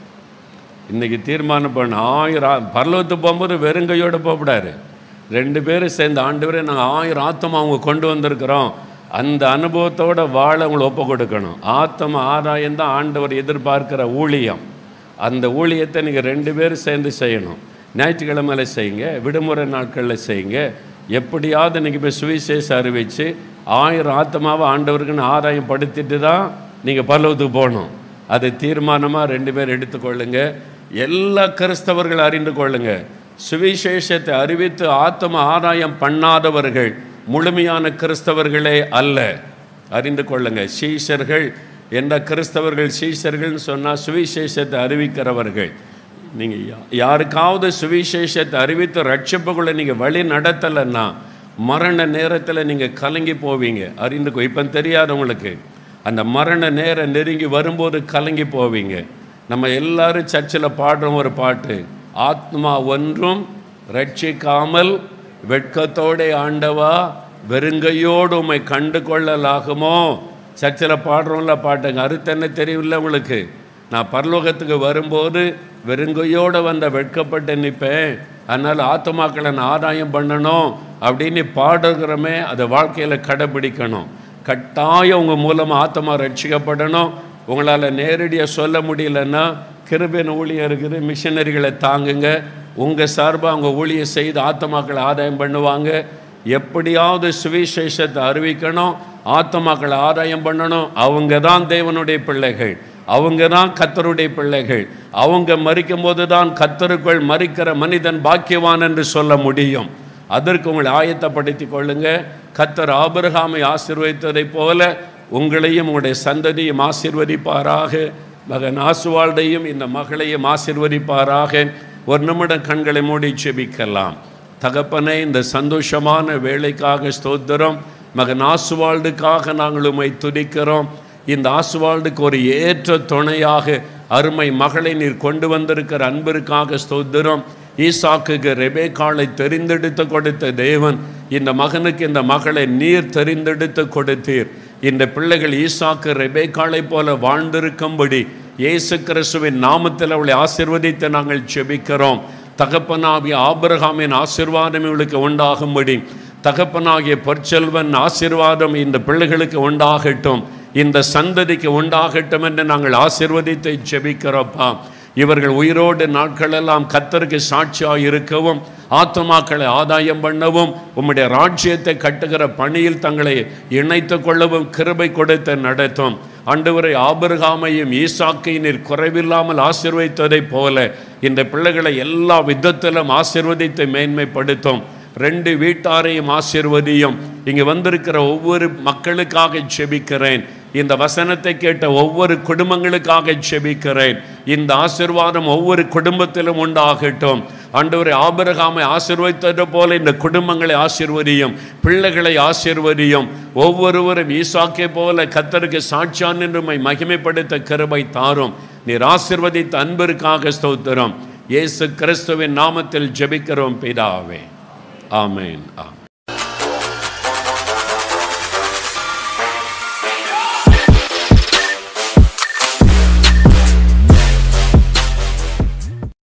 இன்றைக்கி தீர்மானம் பண்ண ஆயிரம் பரலோகத்துக்கு போகும்போது வெறுங்கையோடு போகக்கூடாது ரெண்டு பேரும் சேர்ந்து ஆண்டவரே நாங்கள் ஆயிரம் ஆத்மா அவங்க கொண்டு வந்திருக்கிறோம் அந்த அனுபவத்தோட வாழ அவங்களை ஒப்பு கொடுக்கணும் ஆத்ம ஆதாயம் தான் ஆண்டவர் எதிர்பார்க்கிற ஊழியம் அந்த ஊழியத்தை நீங்கள் ரெண்டு பேரும் சேர்ந்து செய்யணும் ஞாயிற்றுக்கிழமையில செய்யுங்க விடுமுறை நாட்களில் செய்யுங்க எப்படியாவது நீங்கள் போய் சுவிசேஷம் அறிவித்து ஆயிரம் ஆத்மாவை ஆண்டவருக்குன்னு ஆதாயம் படுத்திட்டு தான் நீங்கள் பரலோகத்துக்கு போகணும் அது தீர்மானமாக ரெண்டு பேர் எடுத்துக்கொள்ளுங்க எல்லா கிறிஸ்தவர்கள் அறிந்து கொள்ளுங்க சுவிசேஷத்தை அறிவித்து ஆத்ம ஆதாயம் பண்ணாதவர்கள் முழுமையான கிறிஸ்தவர்களே அல்ல அறிந்து கொள்ளுங்க சீஷர்கள் என்ற கிறிஸ்தவர்கள் சீஷர்கள்னு சொன்னால் சுவிசேஷத்தை அறிவிக்கிறவர்கள் நீங்கள் யாருக்காவது சுவிசேஷத்தை அறிவித்து ரட்சிப்புக்குள்ளே நீங்கள் வழி நடத்தலைன்னா மரண நேரத்தில் நீங்கள் கலங்கி போவீங்க அறிந்து கொ இப்போ தெரியாது உங்களுக்கு அந்த மரண நேரம் நெருங்கி வரும்போது கலங்கி போவீங்க நம்ம எல்லாரும் சர்ச்சில் பாடுறோம் ஒரு பாட்டு ஆத்மா ஒன்றும் ரட்சிக்காமல் வெட்கத்தோடே ஆண்டவா வெறுங்கையோடு உம்மை கண்டு கொள்ளலாகுமோ சர்ச்சில் பாடுறோம்ல பாட்டுங்க அறுத்து என்ன தெரியல உங்களுக்கு நான் பரலோகத்துக்கு வரும்போது வெறுங்கையோடு வந்த வெட்கப்பட்டு நிற்பேன் அதனால் ஆத்மாக்களை நான் ஆதாயம் பண்ணணும் அப்படின்னு பாடுகிறோமே அதை வாழ்க்கையில் கடைபிடிக்கணும் கட்டாயம் உங்கள் மூலமாக ஆத்மா ரட்சிக்கப்படணும் உங்களால் நேரடியாக சொல்ல முடியலன்னா கிருபின் ஊழியம் இருக்குது மிஷினரிகளை தாங்குங்க உங்கள் சார்பாக அவங்க ஊழியம் செய்து ஆத்மாக்களை ஆதாயம் பண்ணுவாங்க எப்படியாவது சுவிசேஷத்தை அறிவிக்கணும் ஆத்மாக்களை ஆதாயம் பண்ணணும் அவங்க தான் தேவனுடைய பிள்ளைகள் அவங்க தான் கத்தருடைய பிள்ளைகள் அவங்க மறிக்கும் போது தான் கத்தருக்குள் மறிக்கிற மனிதன் பாக்கியவான் என்று சொல்ல முடியும் அதற்கு உங்களை ஆயத்தப்படுத்தி கொள்ளுங்க கத்தர் ஆபிரகாமை ஆசீர்வதித்ததைப் போல உங்களையும் உங்களுடைய சந்ததியும் ஆசீர்வதிப்பாராக மகன் ஆசுவாழ்டையும் இந்த மகளையும் ஆசீர்வதிப்பாராக ஒரு நிமிடம் கண்களை மூடி செபிக்கலாம் தகப்பனே இந்த சந்தோஷமான வேலைக்காக ஸ்தோத்திரம் மகன் ஆசுவாழ்டுக்காக நாங்கள் உம்மை துதிக்கிறோம் இந்த ஆசுவாழ்டுக்கு ஒரு ஏற்ற துணையாக அருமை மகளை நீர் கொண்டு வந்திருக்கிற அன்பிற்காக ஸ்தோத்திரம் ஈசாக்குக்கு ரெபேக்காளை தெரிந்தெடுத்து கொடுத்த தேவன் இந்த மகனுக்கு இந்த மகளை நீர் தெரிந்தெடுத்து கொடுத்தீர் இந்த பிள்ளைகள் ஈசாக்கு ரெபேக்காளை போல வாழ்ந்திருக்கும்படி இயேசு கிறிஸ்துவின் நாமத்தில் அவளை ஆசிர்வதித்து நாங்கள் செபிக்கிறோம் தகப்பனாகிய ஆபிரகாமின் ஆசிர்வாதம் இவளுக்கு உண்டாகும்படி தகப்பனாகிய பொற்செல்வன் ஆசிர்வாதம் இந்த பிள்ளைகளுக்கு உண்டாகட்டும் இந்த சந்ததிக்கு உண்டாகட்டும் என்று நாங்கள் ஆசிர்வதித்து செபிக்கிறோப்பா இவர்கள் உயிரோடு நாட்களெல்லாம் கத்தருக்கு சாட்சியாக இருக்கவும் ஆத்மாக்களை ஆதாயம் பண்ணவும் உம்முடைய ராஜ்யத்தை கட்டுகிற பணியில் தங்களை இணைத்து கொள்ளவும் கிருபை கொடுத்து நடத்தும் ஆண்டவரை ஆபிரகாமையும் ஈசாக்கை நீர் குறைவில்லாமல் ஆசிர்வதித்ததைப் போல இந்த பிள்ளைகளை எல்லா விதத்திலும் ஆசிர்வதித்து மேன்மைப்படுத்தும் ரெண்டு வீட்டாரையும் ஆசிர்வதியும் இங்கே வந்திருக்கிற ஒவ்வொரு மக்களுக்காக செபிக்கிறேன் இந்த வசனத்தை கேட்ட ஒவ்வொரு குடும்பங்களுக்காக செபிக்கிறேன் இந்த ஆசிர்வாதம் ஒவ்வொரு குடும்பத்திலும் உண்டாகட்டும் ஆண்டவரை ஆபிரகாமை ஆசிர்வதித்தது போல இந்த குடும்பங்களை ஆசிர்வதியும் பிள்ளைகளை ஆசிர்வதியும் ஒவ்வொருவரும் ஈசாக்கை போல கத்தருக்கு சாட்சியான் என்று உம்மை மகிமைப்படுத்த கிருபை தாரும் நீர் ஆசிர்வதித்த அன்பிற்காக ஸ்தோத்திரம் இயேசு கிறிஸ்துவின் நாமத்தில் ஜெபிக்கிறோம் பிதாவே ஆமென் ஆமென்